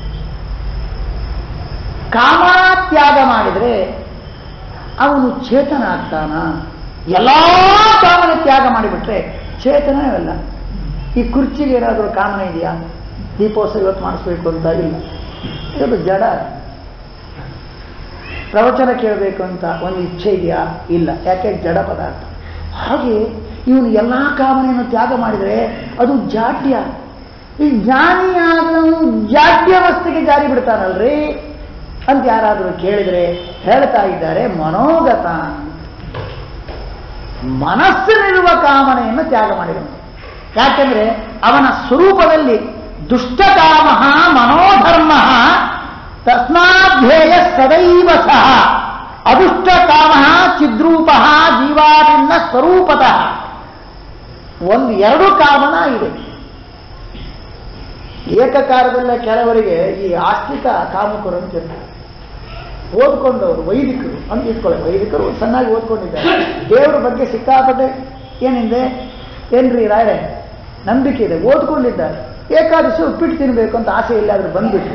ಕಾಮತ್ಯಾಗ ಮಾಡಿದರೆ ಅವನು ಚೇತನ ಆಗ್ತಾನ ಎಲ್ಲ ಕಾಮನ ತ್ಯಾಗ ಮಾಡಿಬಿಟ್ರೆ ಚೇತನವೇ ಅಲ್ಲ ಈ ಕುರ್ಚಿಗೆ ಏನಾದರೂ ಕಾಮನ ಇದೆಯಾ ದೀಪೋತ್ಸವ ಇವತ್ತು ಮಾಡಿಸ್ಬೇಕು ಅಂತ ಇಲ್ಲ ಇದು ಜಡ ಪ್ರವಚನ ಕೇಳಬೇಕು ಅಂತ ಒಂದು ಇಚ್ಛೆ ಇದೆಯಾ ಇಲ್ಲ ಯಾಕೆ ಜಡ ಪದಾರ್ಥ ಹಾಗೆ ಇವನು ಎಲ್ಲ ಕಾಮನೆಯನ್ನು ತ್ಯಾಗ ಮಾಡಿದರೆ ಅದು ಜಾಡ್ಯ ಈ ಜ್ಞಾನಿಯಾದವನು ಜಾಡ್ಯವಸ್ಥೆಗೆ ಜಾರಿ ಬಿಡ್ತಾನಲ್ರಿ ಅಂತ ಯಾರಾದರೂ ಕೇಳಿದರೆ ಹೇಳ್ತಾ ಇದ್ದಾರೆ ಮನೋಗತ ಮನಸ್ಸಿನಿರುವ ಕಾಮನೆಯನ್ನು ತ್ಯಾಗ ಮಾಡಿದನು ಯಾಕೆಂದ್ರೆ ಅವನ ಸ್ವರೂಪದಲ್ಲಿ ದುಷ್ಟಕಾಮ ಮನೋಧರ್ಮ ತಸ್ಮಾಧ್ಯೇಯ ಸದೈವ ಸಹ ಅದುಷ್ಟಕಾಮ ಚಿದ್ರೂಪ ಜೀವಾಭಿನ್ನ ಸ್ವರೂಪತಃ ಒಂದು ಎರಡು ಕಾಮನ ಇದೆ ಏಕಕಾಲದಲ್ಲೇ ಕೆಲವರಿಗೆ ಈ ಆಸ್ತಿಕ ಕಾಮಕರು ಅಂತ ಇರ್ತಾರೆ ಓದ್ಕೊಂಡವರು ವೈದಿಕರು ಅಂತ ಇಟ್ಕೊಳ್ಳಿ ವೈದಿಕರು ಚೆನ್ನಾಗಿ ಓದ್ಕೊಂಡಿದ್ದಾರೆ ದೇವರ ಬಗ್ಗೆ ಸಿಕ್ಕಾಪಟ್ಟೆ ಏನಿದೆ ಏನ್ರಿ ರಾಯರೇ ನಂಬಿಕೆ ಇದೆ ಓದ್ಕೊಂಡಿದ್ದಾರೆ ಏಕಾದಶಿ ಉಪ್ಪಿಟ್ಟು ತಿನ್ನಬೇಕು ಅಂತ ಆಸೆ ಇಲ್ಲಾದ್ರೂ ಬಂದ್ಬಿಟ್ಟು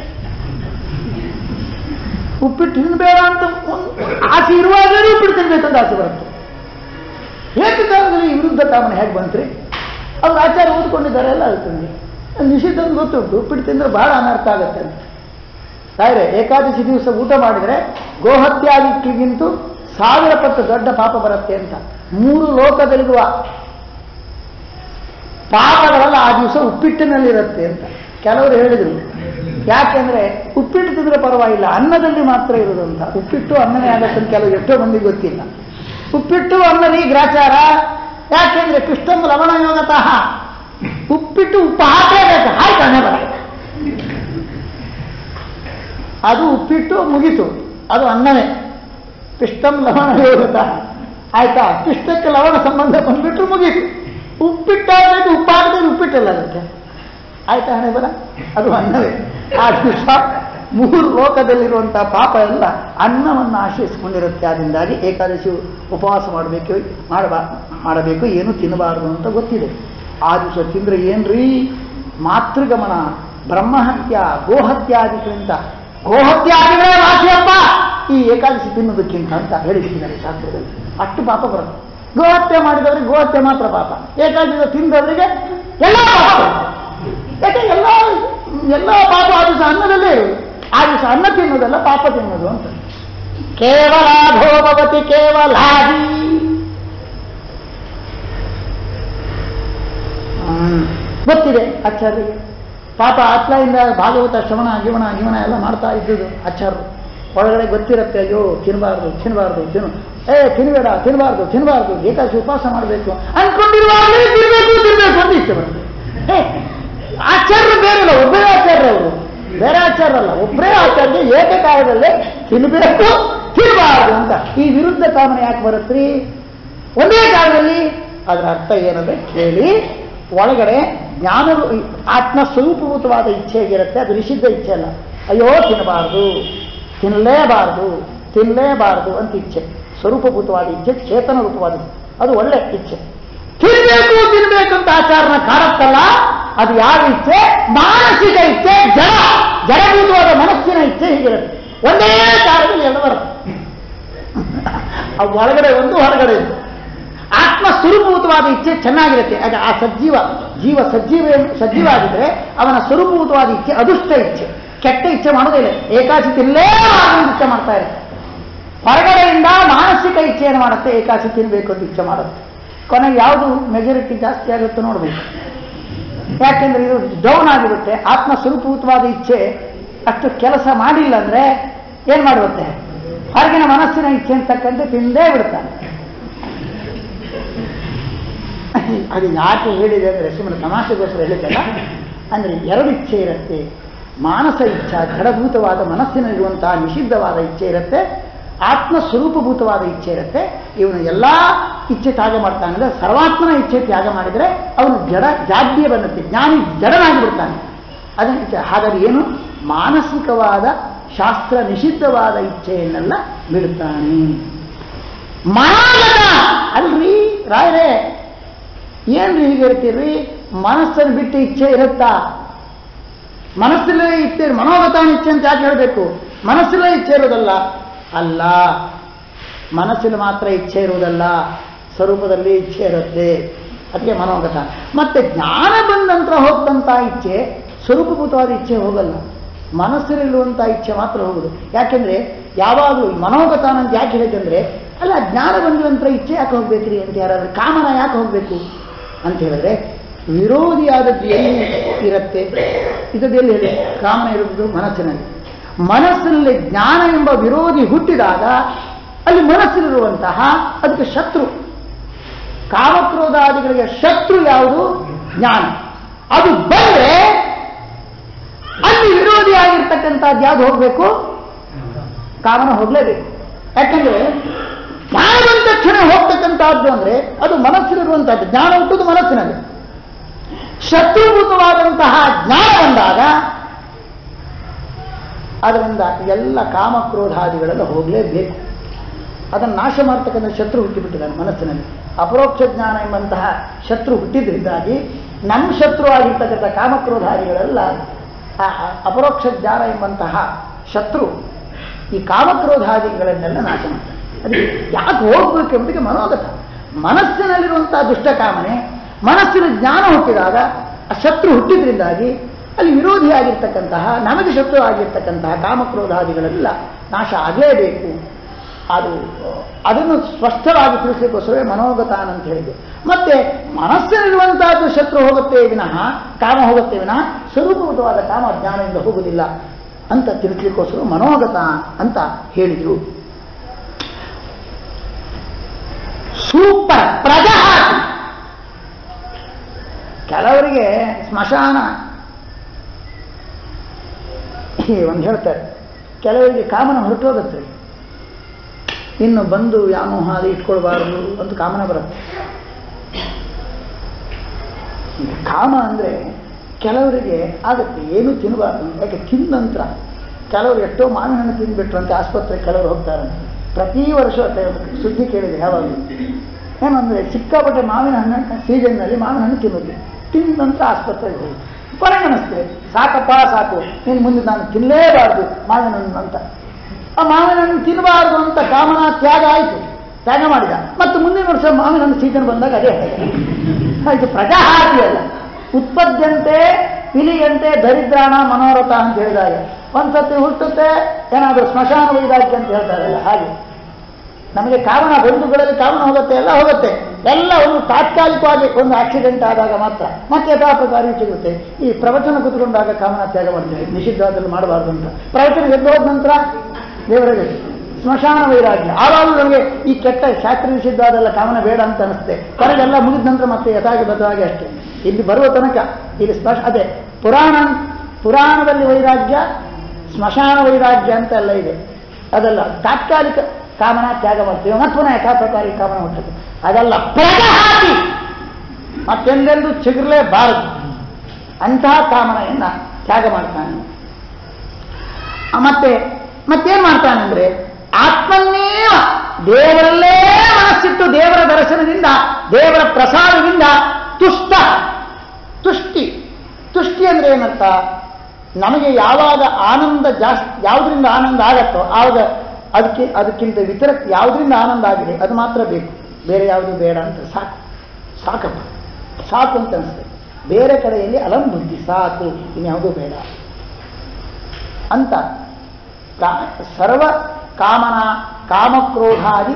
ಉಪ್ಪಿಟ್ಟು ತಿನ್ಬೇಡ ಅಂತ ಒಂದ್ ಆಸೆ ಇರುವಾಗಲೇ ಉಪ್ಪಿಟ್ಟು ತಿನ್ಬೇಕು ಅಂತ ಆಸೆ ಬರುತ್ತೆ ಏಕಕಾಲದಲ್ಲಿ ಈ ವಿರುದ್ಧ ಕಾಮನ ಹೇಗೆ ಬಂತ್ರಿ ಅವ್ರು ಆಚಾರ ಓದ್ಕೊಂಡಿದ್ದಾರೆ ಎಲ್ಲ ಹೇಳ್ತೀನಿ ನಿಷಿದ್ಧ ಅಂತ ಗೊತ್ತುಂಟು ಉಪ್ಪಿಟ್ಟು ತಿಂದ್ರೆ ಬಹಳ ಅನರ್ಥ ಆಗುತ್ತೆ ಅಂತ ಸಾಯ್ರೆ ಏಕಾದಶಿ ದಿವಸ ಊಟ ಮಾಡಿದರೆ ಗೋಹತ್ಯಾದಿಕ್ಕಿಗಿಂತೂ ಸಾವಿರ ಪಟ್ಟು ದೊಡ್ಡ ಪಾಪ ಬರುತ್ತೆ ಅಂತ ಮೂರು ಲೋಕದಲ್ಲಿರುವ ಪಾಪಗಳೆಲ್ಲ ಆ ದಿವಸ ಉಪ್ಪಿಟ್ಟಿನಲ್ಲಿರುತ್ತೆ ಅಂತ ಕೆಲವರು ಹೇಳಿದರು ಯಾಕೆಂದ್ರೆ ಉಪ್ಪಿಟ್ಟು ತಿಂದ್ರೆ ಪರವಾಗಿಲ್ಲ ಅನ್ನದಲ್ಲಿ ಮಾತ್ರ ಇರೋದು ಅಂತ ಉಪ್ಪಿಟ್ಟು ಅನ್ನನೇ ಆಗತ್ತೆ ಅಂತ ಕೆಲವು ಎಷ್ಟೋ ಮಂದಿಗೆ ಗೊತ್ತಿಲ್ಲ ಉಪ್ಪಿಟ್ಟು ಅನ್ನದಿ ಗ್ರಾಚಾರ ಯಾಕೆಂದ್ರೆ ಕೃಷ್ಣಂ ಲವಣ ಯೋಗತಃ ಉಪ್ಪಿಟ್ಟು ಉಪ್ಪು ಹಾಕಲೇಬೇಕು ಹಾಯ್ತಾನೆ ಬರ ಅದು ಉಪ್ಪಿಟ್ಟು ಮುಗಿತು ಅದು ಅನ್ನವೇ ಪಿಷ್ಟಂ ಲವಣ ಯೋಗತಃ ಆಯ್ತಾ ಪಿಷ್ಟಕ್ಕೆ ಲವಣ ಸಂಬಂಧ ಬಂದ್ಬಿಟ್ಟು ಮುಗೀತು ಉಪ್ಪಿಟ್ಟಾಗಬೇಕು ಉಪ್ಪಾಗದೆ ಉಪ್ಪಿಟ್ಟಲ್ಲ ಅದಕ್ಕೆ ಆಯ್ತಾ ಹಣೆ ಬರ ಅದು ಅನ್ನವೇ ಆ ದಿವಸ ಮೂರು ಲೋಕದಲ್ಲಿರುವಂಥ ಪಾಪ ಎಲ್ಲ ಅನ್ನವನ್ನು ಆಶ್ರಯಿಸಿಕೊಂಡಿರುತ್ತೆ ಅದರಿಂದಾಗಿ ಏಕಾದಶಿ ಉಪವಾಸ ಮಾಡಬೇಕು ಮಾಡಬಾ ಮಾಡಬೇಕು ಏನು ತಿನ್ನಬಾರದು ಅಂತ ಗೊತ್ತಿದೆ ಆ ದಿವಸ ತಿಂದ್ರೆ ಏನ್ರಿ ಮಾತೃಗಮನ ಬ್ರಹ್ಮಹತ್ಯ ಗೋಹತ್ಯಾದಿಗಳಿಂದ ಗೋಹತ್ಯಾದಿಗಳೇ ವಾಸಿಯಪ್ಪ ಈ ಏಕಾದಶಿ ತಿನ್ನೋದಕ್ಕಿಂತ ಅಂತ ಹೇಳಿಟ್ಟಿದ್ದಾರೆ ಶಾಸ್ತ್ರದಲ್ಲಿ ಅಷ್ಟು ಪಾಪ ಬರುತ್ತೆ ಗೋಹತ್ಯೆ ಮಾಡಿದವರಿಗೆ ಗೋಹತ್ಯೆ ಮಾತ್ರ ಪಾಪ ಏಕಾದಶಿ ತಿಂದವರಿಗೆ ಎಲ್ಲ ಪಾಪ ಯಾಕೆ ಎಲ್ಲ ಎಲ್ಲ ಪಾಪ ಆ ದಿವಸ ಅನ್ನದಲ್ಲೇ ಇರುವುದು ಆ ದಿವಸ ಅನ್ನ ತಿನ್ನೋದಲ್ಲ ಪಾಪ ತಿನ್ನೋದು ಅಂತ ಕೇವಲ ಭೋಭವತಿ ಕೇವಲಾದಿ ಹ್ಮ್. ಗೊತ್ತಿದೆ ಆಚಾರ್ಯರಿಗೆ ಪಾಪ ಆತ್ಲಾಯಿಂದ ಭಾಗವತ ಶ್ರವಣ ಗಿವಣ ಗಿವಣ ಎಲ್ಲ ಮಾಡ್ತಾ ಇದ್ದುದು ಆಚಾರ್ಯರು ಒಳಗಡೆ ಗೊತ್ತಿರುತ್ತೆ ಅಯ್ಯೋ ತಿನ್ನಬಾರ್ದು ತಿನ್ನಬಾರ್ದು ತಿನ್ನು ಏ ತಿನ್ಬೇಡ ತಿನ್ನಬಾರ್ದು ತಿನ್ನಬಾರ್ದು ಏಕಾದಶಿ ಉಪವಾಸ ಮಾಡಬೇಕು ಅನ್ಕೊಂಡಿರುವಾಗಲೇ ತಿನ್ಬೇಕು ತಿನ್ಬೇಕು ಅಂತ ಇಷ್ಟ ಬರುತ್ತೆ ಏ, ಆಚಾರ್ಯರು ಬೇರೆ ಅಲ್ಲ ಒಬ್ಬರೇ ಆಚಾರ್ಯ ಅವರು ಬೇರೆ ಆಚಾರ್ಯ ಅಲ್ಲ ಒಬ್ಬರೇ ಆಚಾರ್ಯ ಏಕಕಾಲದಲ್ಲೇ ತಿನ್ನಬೇಕು ತಿನ್ನಬಾರ್ದು ಅಂತ ಈ ವಿರುದ್ಧ ಕಾಮನೆ ಯಾಕೆ ಬರುತ್ತ್ರಿ ಒಂದೇ ಕಾಲದಲ್ಲಿ ಅದರ ಅರ್ಥ ಏನಂದ್ರೆ ಕೇಳಿ ಒಳಗಡೆ ಜ್ಞಾನ ಆತ್ಮ ಸ್ವರೂಪಭೂತವಾದ ಇಚ್ಛೆ ಹೇಗಿರುತ್ತೆ ಅದು ನಿಷಿದ್ಧ ಇಚ್ಛೆ ಅಲ್ಲ ಅಯ್ಯೋ ತಿನ್ನಬಾರ್ದು ತಿನ್ನಲೇಬಾರ್ದು ತಿನ್ನಲೇಬಾರ್ದು ಅಂತ ಇಚ್ಛೆ ಸ್ವರೂಪಭೂತವಾದ ಇಚ್ಛೆ ಚೇತನ ರೂಪವಾದ ಇಚ್ಛೆ. ಅದು ಒಳ್ಳೆ ಇಚ್ಛೆ ತಿನ್ಬೇಕು ತಿನ್ಬೇಕು ಅಂತ ಆಚಾರನ ಕಾಡುತ್ತಲ್ಲ ಅದು ಯಾವ ಇಚ್ಛೆ ಮಾನಸಿಕ ಇಚ್ಛೆ ಜಡ ಜಡಭೂತವಾದ ಮನಸ್ಸಿನ ಇಚ್ಛೆ ಹೀಗಿರುತ್ತೆ ಒಂದೇ ಕಾಲದಲ್ಲಿ ಎರಡು ಬರುತ್ತೆ ಅವು ಒಳಗಡೆ ಒಂದು ಹೊರಗಡೆ ಒಂದು ಆತ್ಮ ಸ್ವರೂಪಭೂತವಾದ ಇಚ್ಛೆ ಚೆನ್ನಾಗಿರುತ್ತೆ ಆಗ ಆ ಸಜ್ಜೀವ ಜೀವ ಸಜ್ಜೀವ ಸಜ್ಜೀವ ಆಗಿದ್ರೆ ಅವನ ಸ್ವರೂಪಭೂತವಾದ ಇಚ್ಛೆ ಅದೃಷ್ಟ ಇಚ್ಛೆ ಕೆಟ್ಟ ಇಚ್ಛೆ ಮಾಡೋದಿಲ್ಲ ಏಕಾಶಿ ತಿನ್ನಲೇ ಇಚ್ಛೆ ಮಾಡ್ತಾ ಇರುತ್ತೆ ಹೊರಗಡೆಯಿಂದ ಮಾನಸಿಕ ಇಚ್ಛೆಯನ್ನು ಮಾಡುತ್ತೆ ಏಕಾಶಿ ತಿನ್ನಬೇಕು ಅಂತ ಇಚ್ಛೆ ಮಾಡುತ್ತೆ ಕೊನೆಗೆ ಯಾವುದು ಮೆಜಾರಿಟಿ ಜಾಸ್ತಿ ಆಗುತ್ತೆ ನೋಡಬೇಕು ಯಾಕೆಂದ್ರೆ ಇದು ಡೌನ್ ಆಗಿರುತ್ತೆ ಆತ್ಮ ಸ್ವರೂಪಭೂತವಾದ ಇಚ್ಛೆ ಅಷ್ಟು ಕೆಲಸ ಮಾಡಿಲ್ಲ ಅಂದ್ರೆ ಏನ್ ಮಾಡುತ್ತೆ ಹೊರಗಿನ ಮನಸ್ಸಿನ ಇಚ್ಛೆ ಅಂತಕ್ಕಂತೆ ತಿಂದೇ ಬಿಡ್ತಾನೆ ಅದು ಯಾಕೆ ಹೇಳಿದೆ ಅಂದರೆ ಸುಮ್ಮನೆ ತಮಾಷೆಗೋಸ್ಕರ ಹೇಳಿದ್ದಲ್ಲ ಅಂದರೆ ಎರಡು ಇಚ್ಛೆ ಇರುತ್ತೆ ಮಾನಸ ಇಚ್ಛಾ ಜಡಭೂತವಾದ ಮನಸ್ಸಿನಲ್ಲಿರುವಂತಹ ನಿಷಿದ್ಧವಾದ ಇಚ್ಛೆ ಇರುತ್ತೆ ಆತ್ಮ ಸ್ವರೂಪಭೂತವಾದ ಇಚ್ಛೆ ಇರುತ್ತೆ ಇವನು ಎಲ್ಲ ಇಚ್ಛೆ ತ್ಯಾಗ ಮಾಡ್ತಾನೆ ಅಂದರೆ ಸರ್ವಾತ್ಮನ ಇಚ್ಛೆ ತ್ಯಾಗ ಮಾಡಿದರೆ ಅವನು ಜಡ ಜಾಡ್ಯ ಬನ್ನುತ್ತೆ ಜ್ಞಾನಿ ಜಡನಾಗಿ ಬಿಡ್ತಾನೆ ಅದನ್ನ ಇಚ್ಛೆ ಹಾಗಾದ್ರೆ ಏನು ಮಾನಸಿಕವಾದ ಶಾಸ್ತ್ರ ನಿಷಿದ್ಧವಾದ ಇಚ್ಛೆಯನ್ನೆಲ್ಲ ಬಿಡುತ್ತಾನೆ ಮನೋಗತ ಅಲ್ರಿ ರಾಯರೇ ಏನ್ರಿ ಹೀಗೆ ಹೇಳ್ತೀರಿ ಮನಸ್ಸನ್ನು ಬಿಟ್ಟು ಇಚ್ಛೆ ಇರುತ್ತಾ ಮನಸ್ಸಲ್ಲೇ ಇಚ್ಛೆ ಮನೋಗತಾನ ಇಚ್ಛೆ ಅಂತ ಯಾಕೆ ಹೇಳಬೇಕು ಮನಸ್ಸಲ್ಲೇ ಇಚ್ಛೆ ಇರೋದಲ್ಲ ಅಲ್ಲ ಮನಸ್ಸಿನ ಮಾತ್ರ ಇಚ್ಛೆ ಇರುವುದಲ್ಲ ಸ್ವರೂಪದಲ್ಲಿ ಇಚ್ಛೆ ಇರುತ್ತೆ ಅದಕ್ಕೆ ಮನೋಗತ ಮತ್ತೆ ಜ್ಞಾನ ಬಂದ ನಂತರ ಹೋಗ್ತಂತ ಇಚ್ಛೆ ಸ್ವರೂಪಭೂತವಾದ ಇಚ್ಛೆ ಹೋಗಲ್ಲ ಮನಸ್ಸಿನಲ್ಲಿರುವಂಥ ಇಚ್ಛೆ ಮಾತ್ರ ಹೋಗುದು ಯಾಕೆಂದ್ರೆ ಯಾವಾಗಲೂ ಮನೋಗತಾನ ಅಂತ ಯಾಕೆ ಹೇಳಿದಂದ್ರೆ ಅಲ್ಲ ಜ್ಞಾನ ಬಂದ ನಂತರ ಇಚ್ಛೆ ಯಾಕೆ ಹೋಗ್ಬೇಕ್ರಿ ಅಂತ ಯಾರಾದ್ರೂ ಕಾಮನ ಯಾಕೆ ಹೋಗ್ಬೇಕು ಅಂತ ಹೇಳಿದ್ರೆ ವಿರೋಧಿಯಾದದ್ದು ಎಲ್ಲಿ ಇರುತ್ತೆ ಇದದ್ದು ಎಲ್ಲಿ ಹೇಳಿ ಕಾಮನ ಇರುವುದು ಮನಸ್ಸಿನಲ್ಲಿ ಮನಸ್ಸಿನಲ್ಲಿ ಜ್ಞಾನ ಎಂಬ ವಿರೋಧಿ ಹುಟ್ಟಿದಾಗ ಅಲ್ಲಿ ಮನಸ್ಸಿನಲ್ಲಿರುವಂತಹ ಅದಕ್ಕೆ ಶತ್ರು ಕಾಮಕ್ರೋಧಾದಿಗಳಿಗೆ ಶತ್ರು ಯಾವುದು ಜ್ಞಾನ ಅದು ಬಂದ್ರೆ ಅಲ್ಲಿ ವಿರೋಧಿಯಾಗಿರ್ತಕ್ಕಂಥದ್ದು ಯಾವ್ದು ಹೋಗ್ಬೇಕು ಕಾಮನ ಹೋಗ್ಲೇಬೇಕು ಯಾಕಂದ್ರೆ ಜ್ಞಾನ ಬಂದ ತಕ್ಷಣ ಹೋಗ್ತಕ್ಕಂಥದ್ದು ಅಂದ್ರೆ ಅದು ಮನಸ್ಸಿನಲ್ಲಿರುವಂತಹದ್ದು ಜ್ಞಾನ ಹುಟ್ಟುವುದು ಮನಸ್ಸಿನಲ್ಲಿ ಶತ್ರುಭೂತವಾದಂತಹ ಜ್ಞಾನ ಬಂದಾಗ ಅದರಿಂದ ಎಲ್ಲ ಕಾಮಕ್ರೋಧಾದಿಗಳೆಲ್ಲ ಹೋಗಲೇಬೇಕು ಅದನ್ನು ನಾಶ ಮಾಡ್ತಕ್ಕಂಥ ಶತ್ರು ಹುಟ್ಟಿಬಿಟ್ಟಿದ್ದಾನೆ ಮನಸ್ಸಿನಲ್ಲಿ ಅಪರೋಕ್ಷ ಜ್ಞಾನ ಎಂಬಂತಹ ಶತ್ರು ಹುಟ್ಟಿದ್ರಿಂದಾಗಿ ನಮ್ಮ ಶತ್ರು ಆಗಿರ್ತಕ್ಕಂಥ ಕಾಮಕ್ರೋಧಾದಿಗಳೆಲ್ಲ ಆ ಅಪರೋಕ್ಷ ಜ್ಞಾನ ಎಂಬಂತಹ ಶತ್ರು ಈ ಕಾಮಕ್ರೋಧಾದಿಗಳನ್ನೆಲ್ಲ ನಾಶ ಮಾಡ್ತಾರೆ ಅದಕ್ಕೆ ಯಾಕೆ ಹೋಗ್ಬೇಕು ಎಂಬುದಕ್ಕೆ ಮನೋಗತ ಮನಸ್ಸಿನಲ್ಲಿರುವಂತಹ ದುಷ್ಟಕಾಮನೆ ಮನಸ್ಸಿನ ಜ್ಞಾನ ಹುಟ್ಟಿದಾಗ ಆ ಶತ್ರು ಹುಟ್ಟಿದ್ರಿಂದಾಗಿ ಅಲ್ಲಿ ವಿರೋಧಿಯಾಗಿರ್ತಕ್ಕಂತಹ ನಮಗೆ ಶತ್ರು ಆಗಿರ್ತಕ್ಕಂತಹ ಕಾಮಕ್ರೋಧಾದಿಗಳೆಲ್ಲ ನಾಶ ಆಗಲೇಬೇಕು ಅದು ಅದನ್ನು ಸ್ಪಷ್ಟವಾಗಿ ತಿಳಿಸಲಿಕ್ಕೋಸ್ಕರವೇ ಮನೋಗತಾನ ಅಂತ ಹೇಳಿದೆ ಮತ್ತೆ ಮನಸ್ಸಿನಲ್ಲಿರುವಂತಹದ್ದು ಶತ್ರು ಹೋಗುತ್ತೆ ವಿನಃ ಕಾಮ ಹೋಗುತ್ತೆ ವಿನಃ ಸ್ವರೂಪಭೂತವಾದ ಕಾಮ ಜ್ಞಾನದಿಂದ ಹೋಗುವುದಿಲ್ಲ ಅಂತ ತಿಳಿಸ್ಲಿಕ್ಕೋಸ್ಕರ ಮನೋಗತ ಅಂತ ಹೇಳಿದರು ಸೂಪರ್ ಪ್ರಜಹಾತಿ ಕೆಲವರಿಗೆ ಸ್ಮಶಾನ ಒಂದು ಹೇಳ್ತಾರೆ ಕೆಲವರಿಗೆ ಕಾಮನ ಹೊರಟೋಗುತ್ತೆ ಇನ್ನು ಬಂದು ವ್ಯಾಮೋಹ ಅದು ಇಟ್ಕೊಳ್ಬಾರ್ದು ಅಂತ ಕಾಮನ ಬರುತ್ತೆ ಈಗ ಕಾಮ ಅಂದರೆ ಕೆಲವರಿಗೆ ಆಗುತ್ತೆ ಏನೂ ತಿನ್ನಬಾರ್ದು ಯಾಕೆ ತಿಂದ ನಂತರ ಕೆಲವರು ಎಷ್ಟೋ ಮಾವಿನ ಹಣ್ಣು ತಿಂದ್ಬಿಟ್ರು ಅಂತ ಆಸ್ಪತ್ರೆ ಕೆಲವರು ಹೋಗ್ತಾರಂತೆ ಪ್ರತಿ ವರ್ಷ ಸುದ್ದಿ ಕೇಳಿದೆ ಯಾವಾಗಲೂ ಏನಂದರೆ ಸಿಕ್ಕಾಪಟ್ಟೆ ಮಾವಿನ ಹಣ್ಣು ಸೀಸನ್ನಲ್ಲಿ ಮಾವಿನ ಹಣ್ಣು ತಿನ್ನೋದು ತಿಂದ ನಂತರ ಆಸ್ಪತ್ರೆಗೆ ಹೋಗಿ ಕೊನೆಗೆ ಅನಿಸ್ತದೆ ಸಾಕಪ್ಪ ಸಾಕು ನೀನು ಮುಂದೆ ನಾನು ತಿನ್ನಲೇಬಾರ್ದು ಮಾವಿನ ಹಣ್ಣು ಅಂತ ಆ ಮಾವಿನ ಹಣ್ಣು ತಿನ್ನಬಾರ್ದು ಅಂತ ಕಾಮನ ತ್ಯಾಗ ಆಯಿತು ತ್ಯಾಗ ಮಾಡಿದ ಮತ್ತು ಮುಂದಿನ ವರ್ಷ ಮಾವಿನ ಹಣ್ಣು ಸೀಸನ್ ಬಂದಾಗ ಅದೇ ಇದು ಪ್ರಜಾಹಾತಿ ಅಲ್ಲ ಉತ್ಪದ್ಯಂತೆ ಇಲಿಯಂತೆ ದರಿದ್ರಾಣ ಮನೋರಥ ಅಂತ ಹೇಳಿದಾಗ ಒಂದ್ಸತಿ ಹುಟ್ಟುತ್ತೆ ಏನಾದರೂ ಸ್ಮಶಾನ ವೈರಾಗ್ಯ ಅಂತ ಹೇಳ್ತಾರಲ್ಲ ಹಾಗೆ ನಮಗೆ ಕಾಮನ ಬಂಧುಗಳಲ್ಲಿ ಕಾಮನ ಹೋಗುತ್ತೆ ಎಲ್ಲ ಹೋಗುತ್ತೆ ಎಲ್ಲ ಒಂದು ತಾತ್ಕಾಲಿಕವಾಗಿ ಒಂದು ಆಕ್ಸಿಡೆಂಟ್ ಆದಾಗ ಮಾತ್ರ ಮತ್ತೆ ಯಥಾಪ್ರಕಾರ ಸಿಗುತ್ತೆ ಈ ಪ್ರವಚನ ಕೂತ್ಕೊಂಡಾಗ ಕಾಮನ ತ್ಯಾಗ ಮಾಡ್ತೇವೆ ನಿಷಿದ್ಧದಲ್ಲಿ ಮಾಡಬಾರ್ದು ಅಂತ ಪ್ರವಚನ ಗೆದ್ದು ಹೋದ ನಂತರ ದೇವರಿಗೆ ಸ್ಮಶಾನ ವೈರಾಗ್ಯ ಆವಾಗಲೂ ನಮಗೆ ಈ ಕೆಟ್ಟ ಶಾಸ್ತ್ರ ನಿಷಿದ್ಧವಾದೆಲ್ಲ ಕಾಮನ ಬೇಡ ಅಂತ ಅನಿಸುತ್ತೆ ಕೊನೆಗೆಲ್ಲ ಮುಗಿದ ನಂತರ ಮತ್ತೆ ಯಥಾಗಿ ಬದ್ಧವಾಗಿ ಅಷ್ಟೇ ಇಲ್ಲಿ ಬರುವ ತನಕ ಇಲ್ಲಿ ಸ್ಮಶ ಅದೇ ಪುರಾಣ ಪುರಾಣದಲ್ಲಿ ವೈರಾಗ್ಯ ಸ್ಮಶಾನ ವೈರಾಗ್ಯ ಅಂತ ಎಲ್ಲ ಇದೆ ಅದೆಲ್ಲ ತಾತ್ಕಾಲಿಕ ಕಾಮನ ತ್ಯಾಗ ಮಾಡ್ತೀವಿ ಮತ್ತೆ ಪುನಃ ಯಥಾಪ್ರಕಾರಿ ಕಾಮನ ಹುಟ್ಟುತ್ತೆ ಅದೆಲ್ಲ ಪ್ರಜಹಾತಿ ಮತ್ತೆಂದೆಂದು ಚಿಗುರಲೇಬಾರದು ಅಂತಹ ಕಾಮನೆಯನ್ನ ತ್ಯಾಗ ಮಾಡ್ತಾನೆ ಆ, ಮತ್ತೆ ಮತ್ತೇನ್ ಮಾಡ್ತಾನಂದ್ರೆ ಆತ್ಮನ್ನೇವ ದೇವರಲ್ಲೇ ಮನಸ್ಸಿಟ್ಟು ದೇವರ ದರ್ಶನದಿಂದ ದೇವರ ಪ್ರಸಾದದಿಂದ ತುಷ್ಟ ತುಷ್ಟಿ ತುಷ್ಟಿ ಅಂದ್ರೆ ಏನರ್ಥ ನಮಗೆ ಯಾವಾಗ ಆನಂದ ಜಾಸ್ತಿ ಯಾವುದರಿಂದ ಆನಂದ ಆಗತ್ತೋ ಆವಾಗ ಅದಕ್ಕೆ ಅದಕ್ಕಿಂತ ವಿತರ ಯಾವುದರಿಂದ ಆನಂದ ಆಗಿದೆ ಅದು ಮಾತ್ರ ಬೇಕು ಬೇರೆ ಯಾವುದು ಬೇಡ ಅಂತ ಸಾಕು ಸಾಕಪ್ಪ ಸಾಕು ಅಂತ ಅನಿಸ್ತದೆ ಬೇರೆ ಕಡೆಯಲ್ಲಿ ಅಲಂ ಬುದ್ಧಿ ಸಾಕು ಇನ್ಯಾವುದೂ ಬೇಡ ಅಂತ ಕಾ- ಸರ್ವ ಕಾಮನ ಕಾಮಕ್ರೋಧಾದಿ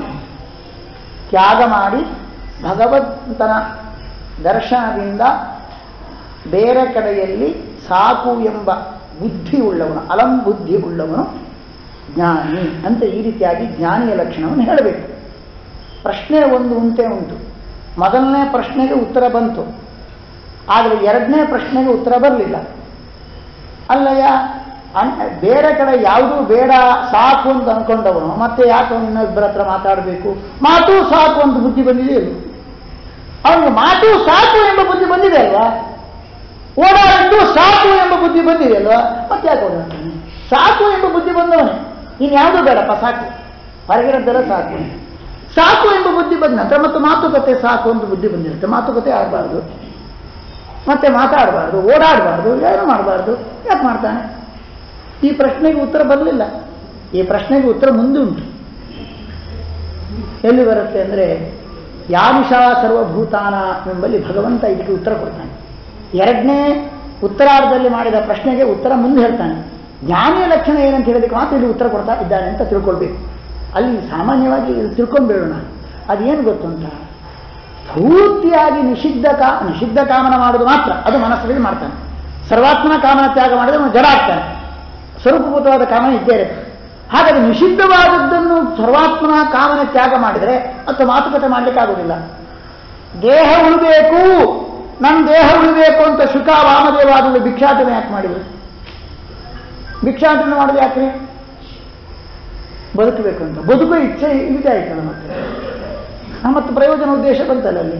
ತ್ಯಾಗ ಮಾಡಿ ಭಗವಂತನ ದರ್ಶನದಿಂದ ಬೇರೆ ಕಡೆಯಲ್ಲಿ ಸಾಕು ಎಂಬ ಬುದ್ಧಿ ಉಳ್ಳವನು ಅಲಂ ಬುದ್ಧಿ ಉಳ್ಳವನು ಜ್ಞಾನಿ ಅಂತ ಈ ರೀತಿಯಾಗಿ ಜ್ಞಾನಿಯ ಲಕ್ಷಣವನ್ನು ಹೇಳಬೇಕು ಪ್ರಶ್ನೆ ಒಂದು ಉಂಟೇ ಉಂಟು ಮೊದಲನೇ ಪ್ರಶ್ನೆಗೆ ಉತ್ತರ ಬಂತು ಆದರೆ ಎರಡನೇ ಪ್ರಶ್ನೆಗೆ ಉತ್ತರ ಬರಲಿಲ್ಲ ಅಲ್ಲಯ್ಯ ಅನ್ ಬೇರೆ ಕಡೆ ಯಾವುದೂ ಬೇಡ ಸಾಕು ಅಂತ ಅನ್ಕೊಂಡವನು ಮತ್ತೆ ಯಾಕೆ ಅವನು ಇನ್ನೊಬ್ಬರ ಹತ್ರ ಮಾತಾಡಬೇಕು ಮಾತು ಸಾಕು ಅಂತ ಬುದ್ಧಿ ಬಂದಿದೆ ಇಲ್ವ ಅವನಿಗೆ ಮಾತು ಸಾಕು ಎಂಬ ಬುದ್ಧಿ ಬಂದಿದೆ ಅಲ್ವಾ ಓಡಾಡಿದ್ದು ಸಾಕು ಎಂಬ ಬುದ್ಧಿ ಬಂದಿದೆ ಅಲ್ವಾ ಮತ್ತೆ ಯಾಕೆ ಓಡಾಡ್ತಾನೆ ಸಾಕು ಎಂಬ ಬುದ್ಧಿ ಬಂದವನೇ ಇನ್ಯಾವುದೂ ಬೇಡಪ್ಪ ಸಾಕು ಹೊರಗಿರೋದೆಲ್ಲ ಸಾಕು ಸಾಕು ಎಂಬ ಬುದ್ಧಿ ಬಂದ ನಂತರ ಮತ್ತು ಮಾತುಕತೆ ಸಾಕು ಅಂತ ಬುದ್ಧಿ ಬಂದಿರುತ್ತೆ ಮಾತುಕತೆ ಆಗಬಾರ್ದು ಮತ್ತೆ ಮಾತಾಡಬಾರ್ದು ಓಡಾಡಬಾರ್ದು ಏನು ಮಾಡಬಾರ್ದು ಯಾಕೆ ಮಾಡ್ತಾನೆ ಈ ಪ್ರಶ್ನೆಗೆ ಉತ್ತರ ಬರಲಿಲ್ಲ ಈ ಪ್ರಶ್ನೆಗೆ ಉತ್ತರ ಮುಂದೆ ಉಂಟು ಎಲ್ಲಿ ಬರುತ್ತೆ ಅಂದರೆ ಯಾವಿಷಾ ಸರ್ವಭೂತಾನ ಎಂಬಲ್ಲಿ ಭಗವಂತ ಇದಕ್ಕೆ ಉತ್ತರ ಕೊಡ್ತಾನೆ ಎರಡನೇ ಉತ್ತರಾರ್ಧದಲ್ಲಿ ಮಾಡಿದ ಪ್ರಶ್ನೆಗೆ ಉತ್ತರ ಮುಂದೆ ಹೇಳ್ತಾನೆ ಜ್ಞಾನಿಯ ಲಕ್ಷಣ ಏನಂತ ಹೇಳೋದಕ್ಕೆ ಮಾತ್ರ ಇಲ್ಲಿ ಉತ್ತರ ಕೊಡ್ತಾ ಇದ್ದಾನೆ ಅಂತ ತಿಳ್ಕೊಳ್ಬೇಕು ಅಲ್ಲಿ ಸಾಮಾನ್ಯವಾಗಿ ಇದು ತಿಳ್ಕೊಂಡ್ಬೇಡೋಣ ಅದೇನು ಗೊತ್ತುಂಟ ಪೂರ್ತಿಯಾಗಿ ನಿಷಿದ್ಧ ಕಾ ನಿಷಿದ್ಧ ಕಾಮನ ಮಾಡೋದು ಮಾತ್ರ ಅದು ಮನಸ್ಸಲ್ಲಿ ಮಾಡ್ತಾನೆ ಸರ್ವಾತ್ಮನ ಕಾಮನ ತ್ಯಾಗ ಮಾಡಿದ್ರೆ ಅವನು ಜಡ ಆಗ್ತಾನೆ ಸ್ವರೂಪಭೂತವಾದ ಕಾಮನ ಇದ್ದೇ ಇರುತ್ತೆ ಹಾಗಾದ್ರೆ ನಿಷಿದ್ಧವಾದದ್ದನ್ನು ಸರ್ವಾತ್ಮನ ಕಾಮನ ತ್ಯಾಗ ಮಾಡಿದರೆ ಅಥವಾ ಮಾತುಕತೆ ಮಾಡಲಿಕ್ಕೆ ಆಗುವುದಿಲ್ಲ ದೇಹ ಉಳಿಬೇಕು ನನ್ನ ದೇಹ ಉಳಿಬೇಕು ಅಂತ ಶುಕ ವಾಮದೇವಾದರು ಭಿಕ್ಷಾಟನೆ ಯಾಕೆ ಮಾಡಿದರು ಭಿಕ್ಷಾಟನೆ ಮಾಡೋದು ಯಾಕ್ರಿ ಬದುಕಬೇಕು ಅಂತ ಬದುಕೋ ಇಚ್ಛೆ ಇದೆ ಆಯ್ತಲ್ಲ ಮತ್ತೆ ಆ, ಮತ್ತು ಪ್ರಯೋಜನ ಉದ್ದೇಶ ಬಂತಲ್ಲ ಅಲ್ಲಿ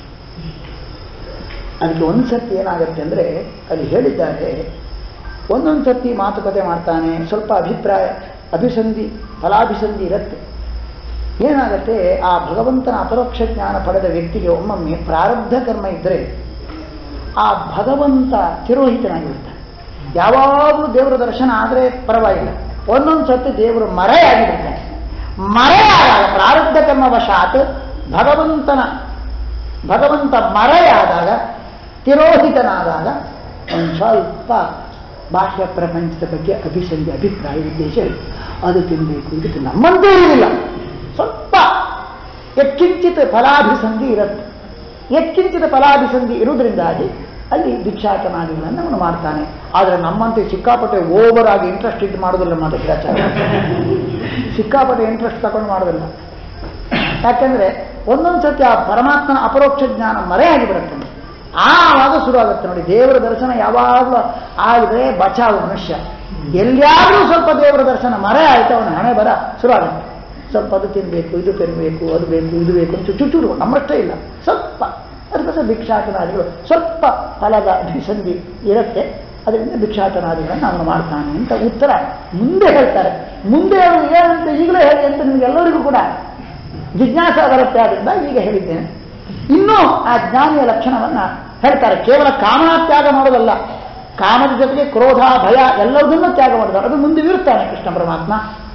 ಅದಕ್ಕೆ ಒಂದು ಸರ್ತಿ ಏನಾಗುತ್ತೆ ಅಂದರೆ ಅಲ್ಲಿ ಹೇಳಿದ್ದಾರೆ ಒಂದೊಂದು ಸರ್ತಿ ಮಾತುಕತೆ ಮಾಡ್ತಾನೆ ಸ್ವಲ್ಪ ಅಭಿಪ್ರಾಯ ಅಭಿಸಂಧಿ ಫಲಾಭಿಸಂಧಿ ಇರುತ್ತೆ ಏನಾಗುತ್ತೆ ಆ ಭಗವಂತನ ಅಪರೋಕ್ಷ ಜ್ಞಾನ ಪಡೆದ ವ್ಯಕ್ತಿಗೆ ಒಮ್ಮೊಮ್ಮೆ ಪ್ರಾರಬ್ಧ ಕರ್ಮ ಇದ್ದರೆ ಆ ಭಗವಂತ ತಿರೋಹಿತನಾಗಿರ್ತಾನೆ ಯಾವಾಗಲೂ ದೇವರ ದರ್ಶನ ಆದರೆ ಪರವಾಗಿಲ್ಲ ಒಂದೊಂದು ಸರ್ತಿ ದೇವರು ಮರೆಯಾಗಿಬಿಡ್ತಾನೆ ಮರೆಯಾದಾಗ ಪ್ರಾರಬ್ಧ ಕರ್ಮ ವಶಾತ್ ಭಗವಂತನ ಭಗವಂತ ಮರೆಯಾದಾಗ ತಿರೋಹಿತನಾದಾಗ ಒಂದು ಸ್ವಲ್ಪ ಬಾಹ್ಯ ಪ್ರಪಂಚದ ಬಗ್ಗೆ ಅಭಿಸಂಧಿ ಅಭಿಪ್ರಾಯ ಉದ್ದೇಶ ಇರುತ್ತೆ. ಅದು ತಿನ್ನಬೇಕು ಇದಕ್ಕೆ ನಮ್ಮಂತೂ ಇರುವುದಿಲ್ಲ ಸ್ವಲ್ಪ ಎಕ್ಕಿಂಚಿತ ಫಲಾಭಿಸಂಧಿ ಇರುತ್ತೆ ಎಕ್ಕಿಂಚಿತ ಫಲಾಭಿಸಂಧಿ ಇರುವುದರಿಂದಾಗಿ ಅಲ್ಲಿ ಭಿಕ್ಷಾಟನಾದಿಗಳನ್ನು ಅವನು ಮಾಡ್ತಾನೆ ಆದರೆ ನಮ್ಮಂತೆ ಸಿಕ್ಕಾಪಟ್ಟೆ ಓವರ್ ಆಗಿ ಇಂಟ್ರೆಸ್ಟ್ ಇಟ್ಟು ಮಾಡೋದಿಲ್ಲ ನಮ್ಮ ಭಿಕ್ಷಾಚಾರ ಸಿಕ್ಕಾಪಟ್ಟೆ ಇಂಟ್ರೆಸ್ಟ್ ತಗೊಂಡು ಮಾಡೋದಿಲ್ಲ ಯಾಕೆಂದ್ರೆ ಒಂದೊಂದು ಸತಿ ಆ ಪರಮಾತ್ಮನ ಅಪರೋಕ್ಷ ಜ್ಞಾನ ಮರೆಯಾಗಿ ಬಿಡುತ್ತೆ ಆವಾಗ ಶುರು ಆಗುತ್ತೆ ನೋಡಿ ದೇವರ ದರ್ಶನ ಯಾವಾಗಲೂ ಆದರೆ ಬಚಾವು ಮನುಷ್ಯ ಎಲ್ಲಿಯಾದರೂ ಸ್ವಲ್ಪ ದೇವರ ದರ್ಶನ ಮರೆ ಆಯ್ತು ಅವನ ಹಣೆ ಬರ ಶುರು ಆಗುತ್ತೆ ಸ್ವಲ್ಪ ಅದು ತಿನ್ನಬೇಕು ಇದು ತಿನ್ನಬೇಕು ಅದು ಬೇಕು ಇದು ಬೇಕು ಅಂತ ಚುಚ್ಚುರು ನಮ್ಮಷ್ಟೇ ಇಲ್ಲ ಸ್ವಲ್ಪ ಅದಕ್ಕೋಸ್ಕರ ಭಿಕ್ಷಾಟನಾದಿಗಳು ಸ್ವಲ್ಪ ಫಲದ ಅಭಿಸಂಧಿ ಇರುತ್ತೆ ಅದರಿಂದ ಭಿಕ್ಷಾಟನಾದಿಗಳನ್ನು ಅವನು ಮಾಡ್ತಾನೆ ಅಂತ ಉತ್ತರ ಮುಂದೆ ಹೇಳ್ತಾರೆ ಮುಂದೆ ಅವರು ಏನಂತ ಈಗಲೇ ಹೇಳಿ ಅಂತ ನಿಮಗೆಲ್ಲರಿಗೂ ಕೂಡ ಜಿಜ್ಞಾಸ ಬರುತ್ತೆ ಆದ್ರಿಂದ ಈಗ ಹೇಳಿದ್ದೇನೆ ಇನ್ನೂ ಆ ಜ್ಞಾನಿಯ ಲಕ್ಷಣವನ್ನ ಹೇಳ್ತಾರೆ ಕೇವಲ ಕಾಮನ ತ್ಯಾಗ ಮಾಡೋದಲ್ಲ ಕಾಮದ ಜೊತೆಗೆ ಕ್ರೋಧ ಭಯ ಎಲ್ಲವುದನ್ನು ತ್ಯಾಗ ಮಾಡಿದ ಅದು ಮುಂದೆ ಇರುತ್ತಾನೆ ಕೃಷ್ಣ ಪರಮಾತ್ಮ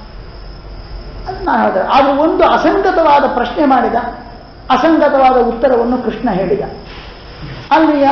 ಅದನ್ನ ಹೇಳಿದೆ ಆದ್ರೆ ಒಂದು ಅಸಂಗತವಾದ ಪ್ರಶ್ನೆ ಮಾಡಿದ ಅಸಂಗತವಾದ ಉತ್ತರವನ್ನು ಕೃಷ್ಣ ಹೇಳಿದ ಅಲ್ಲಿಯ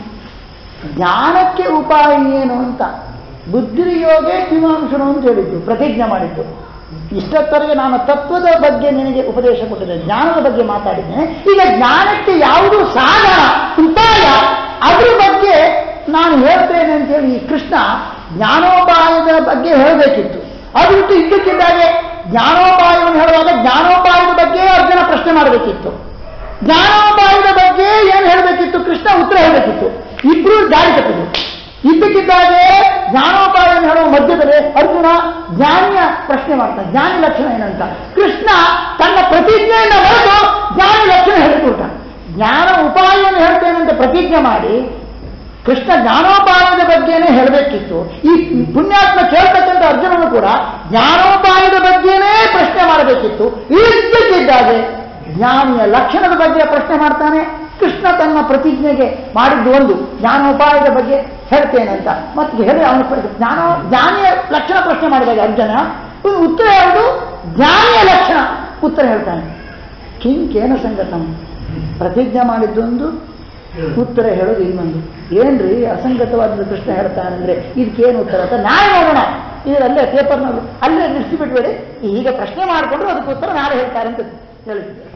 ಜ್ಞಾನಕ್ಕೆ ಉಪಾಯ ಏನು ಅಂತ ಬುದ್ಧಿಯೋಗೇ ಮೀಮಾಂಸನು ಅಂತ ಹೇಳಿದ್ದು ಪ್ರತಿಜ್ಞೆ ಮಾಡಿದ್ದು ಇಷ್ಟೊತ್ತವರೆಗೆ ನಾನು ತತ್ವದ ಬಗ್ಗೆ ನಿನಗೆ ಉಪದೇಶ ಕೊಟ್ಟಿದ್ದೆ ಜ್ಞಾನದ ಬಗ್ಗೆ ಮಾತಾಡಿದ್ದೇನೆ ಈಗ ಜ್ಞಾನಕ್ಕೆ ಯಾವುದು ಸಾಧನ ಉಪಾಯ ಅದ್ರ ಬಗ್ಗೆ ನಾನು ಹೇಳ್ತೇನೆ ಅಂತ ಹೇಳಿ ಈ ಕೃಷ್ಣ ಜ್ಞಾನೋಪಾಯದ ಬಗ್ಗೆ ಹೇಳಬೇಕಿತ್ತು ಅದು ಬಿಟ್ಟು ಇದ್ದಕ್ಕಿದ್ದಾಗೆ ಜ್ಞಾನೋಪಾಯವನ್ನು ಹೇಳುವಾಗ ಜ್ಞಾನೋಪಾಯದ ಬಗ್ಗೆ ಅರ್ಜುನ ಪ್ರಶ್ನೆ ಮಾಡಬೇಕಿತ್ತು ಜ್ಞಾನೋಪಾಯದ ಬಗ್ಗೆ ಏನು ಹೇಳಬೇಕಿತ್ತು ಕೃಷ್ಣ ಉತ್ತರ ಹೇಳಬೇಕಿತ್ತು ಇಬ್ರು ದಾರಿ ತಪ್ಪಿದ್ರು ಇದ್ದಕ್ಕಿದ್ದಾಗೆ ಜ್ಞಾನೋಪಾಯವನ್ನು ಹೇಳುವ ಮಧ್ಯದಲ್ಲಿ ಅರ್ಜುನ ಜ್ಞಾನಿಯ ಪ್ರಶ್ನೆ ಮಾಡ್ತಾನೆ ಜ್ಞಾನಿ ಲಕ್ಷಣ ಏನಂತ ಕೃಷ್ಣ ತನ್ನ ಪ್ರತಿಜ್ಞೆಯನ್ನು ಹೊರತು ಜ್ಞಾನಿ ಲಕ್ಷಣ ಹೇಳಿಕೊಟ್ಟ ಜ್ಞಾನ ಉಪಾಯವನ್ನು ಹೇಳ್ತೇನೆ ಅಂತ ಪ್ರತಿಜ್ಞೆ ಮಾಡಿ ಕೃಷ್ಣ ಜ್ಞಾನೋಪಾಯದ ಬಗ್ಗೆನೇ ಹೇಳಬೇಕಿತ್ತು ಈ ಪುಣ್ಯಾತ್ಮ ಕೇಳ್ತಕ್ಕಂಥ ಅರ್ಜುನನು ಕೂಡ ಜ್ಞಾನೋಪಾಯದ ಬಗ್ಗೆನೇ ಪ್ರಶ್ನೆ ಮಾಡಬೇಕಿತ್ತು ಇದ್ದಕ್ಕಿದ್ದಾಗೆ ಜ್ಞಾನಿಯ ಲಕ್ಷಣದ ಬಗ್ಗೆ ಪ್ರಶ್ನೆ ಮಾಡ್ತಾನೆ ಕೃಷ್ಣ ತನ್ನ ಪ್ರತಿಜ್ಞೆಗೆ ಮಾಡಿದ್ದು ಒಂದು ಜ್ಞಾನೋಪಾಯದ ಬಗ್ಗೆ ಹೇಳ್ತೇನೆ ಅಂತ ಮತ್ತೆ ಹೇಳಿ ಅವನ ಪ್ರ- ಜ್ಞಾನ ಜ್ಞಾನಿಯ ಲಕ್ಷಣ ಪ್ರಶ್ನೆ ಮಾಡಿದಾಗ ಅರ್ಜುನ ಇವನು ಉತ್ತರ ಯಾವುದು ಜ್ಞಾನಿಯ ಲಕ್ಷಣ ಉತ್ತರ ಹೇಳ್ತಾನೆ ಕಿಂಕೇನ ಸಂಗತಂ ಪ್ರತಿಜ್ಞೆ ಮಾಡಿದ್ದೊಂದು ಉತ್ತರ ಹೇಳೋದು ಇನ್ನೊಂದು ಏನ್ರಿ ಅಸಂಗತವಾದ ಕೃಷ್ಣ ಹೇಳ್ತಾನಂದ್ರೆ ಇದಕ್ಕೇನು ಉತ್ತರ ಅಂತ ನಾಳೆ ನೋಡೋಣ ಇದರಲ್ಲೇ ಪೇಪರ್ನಲ್ಲಿ ಅಲ್ಲೇ ನಿಲ್ಲಿಸಿಬಿಟ್ಬೇಡಿ ಈಗ ಪ್ರಶ್ನೆ ಮಾಡಿಕೊಂಡ್ರು ಅದಕ್ಕೆ ಉತ್ತರ ನಾಳೆ ಹೇಳ್ತಾರೆ ಅಂತ ಹೇಳಿದ್ರು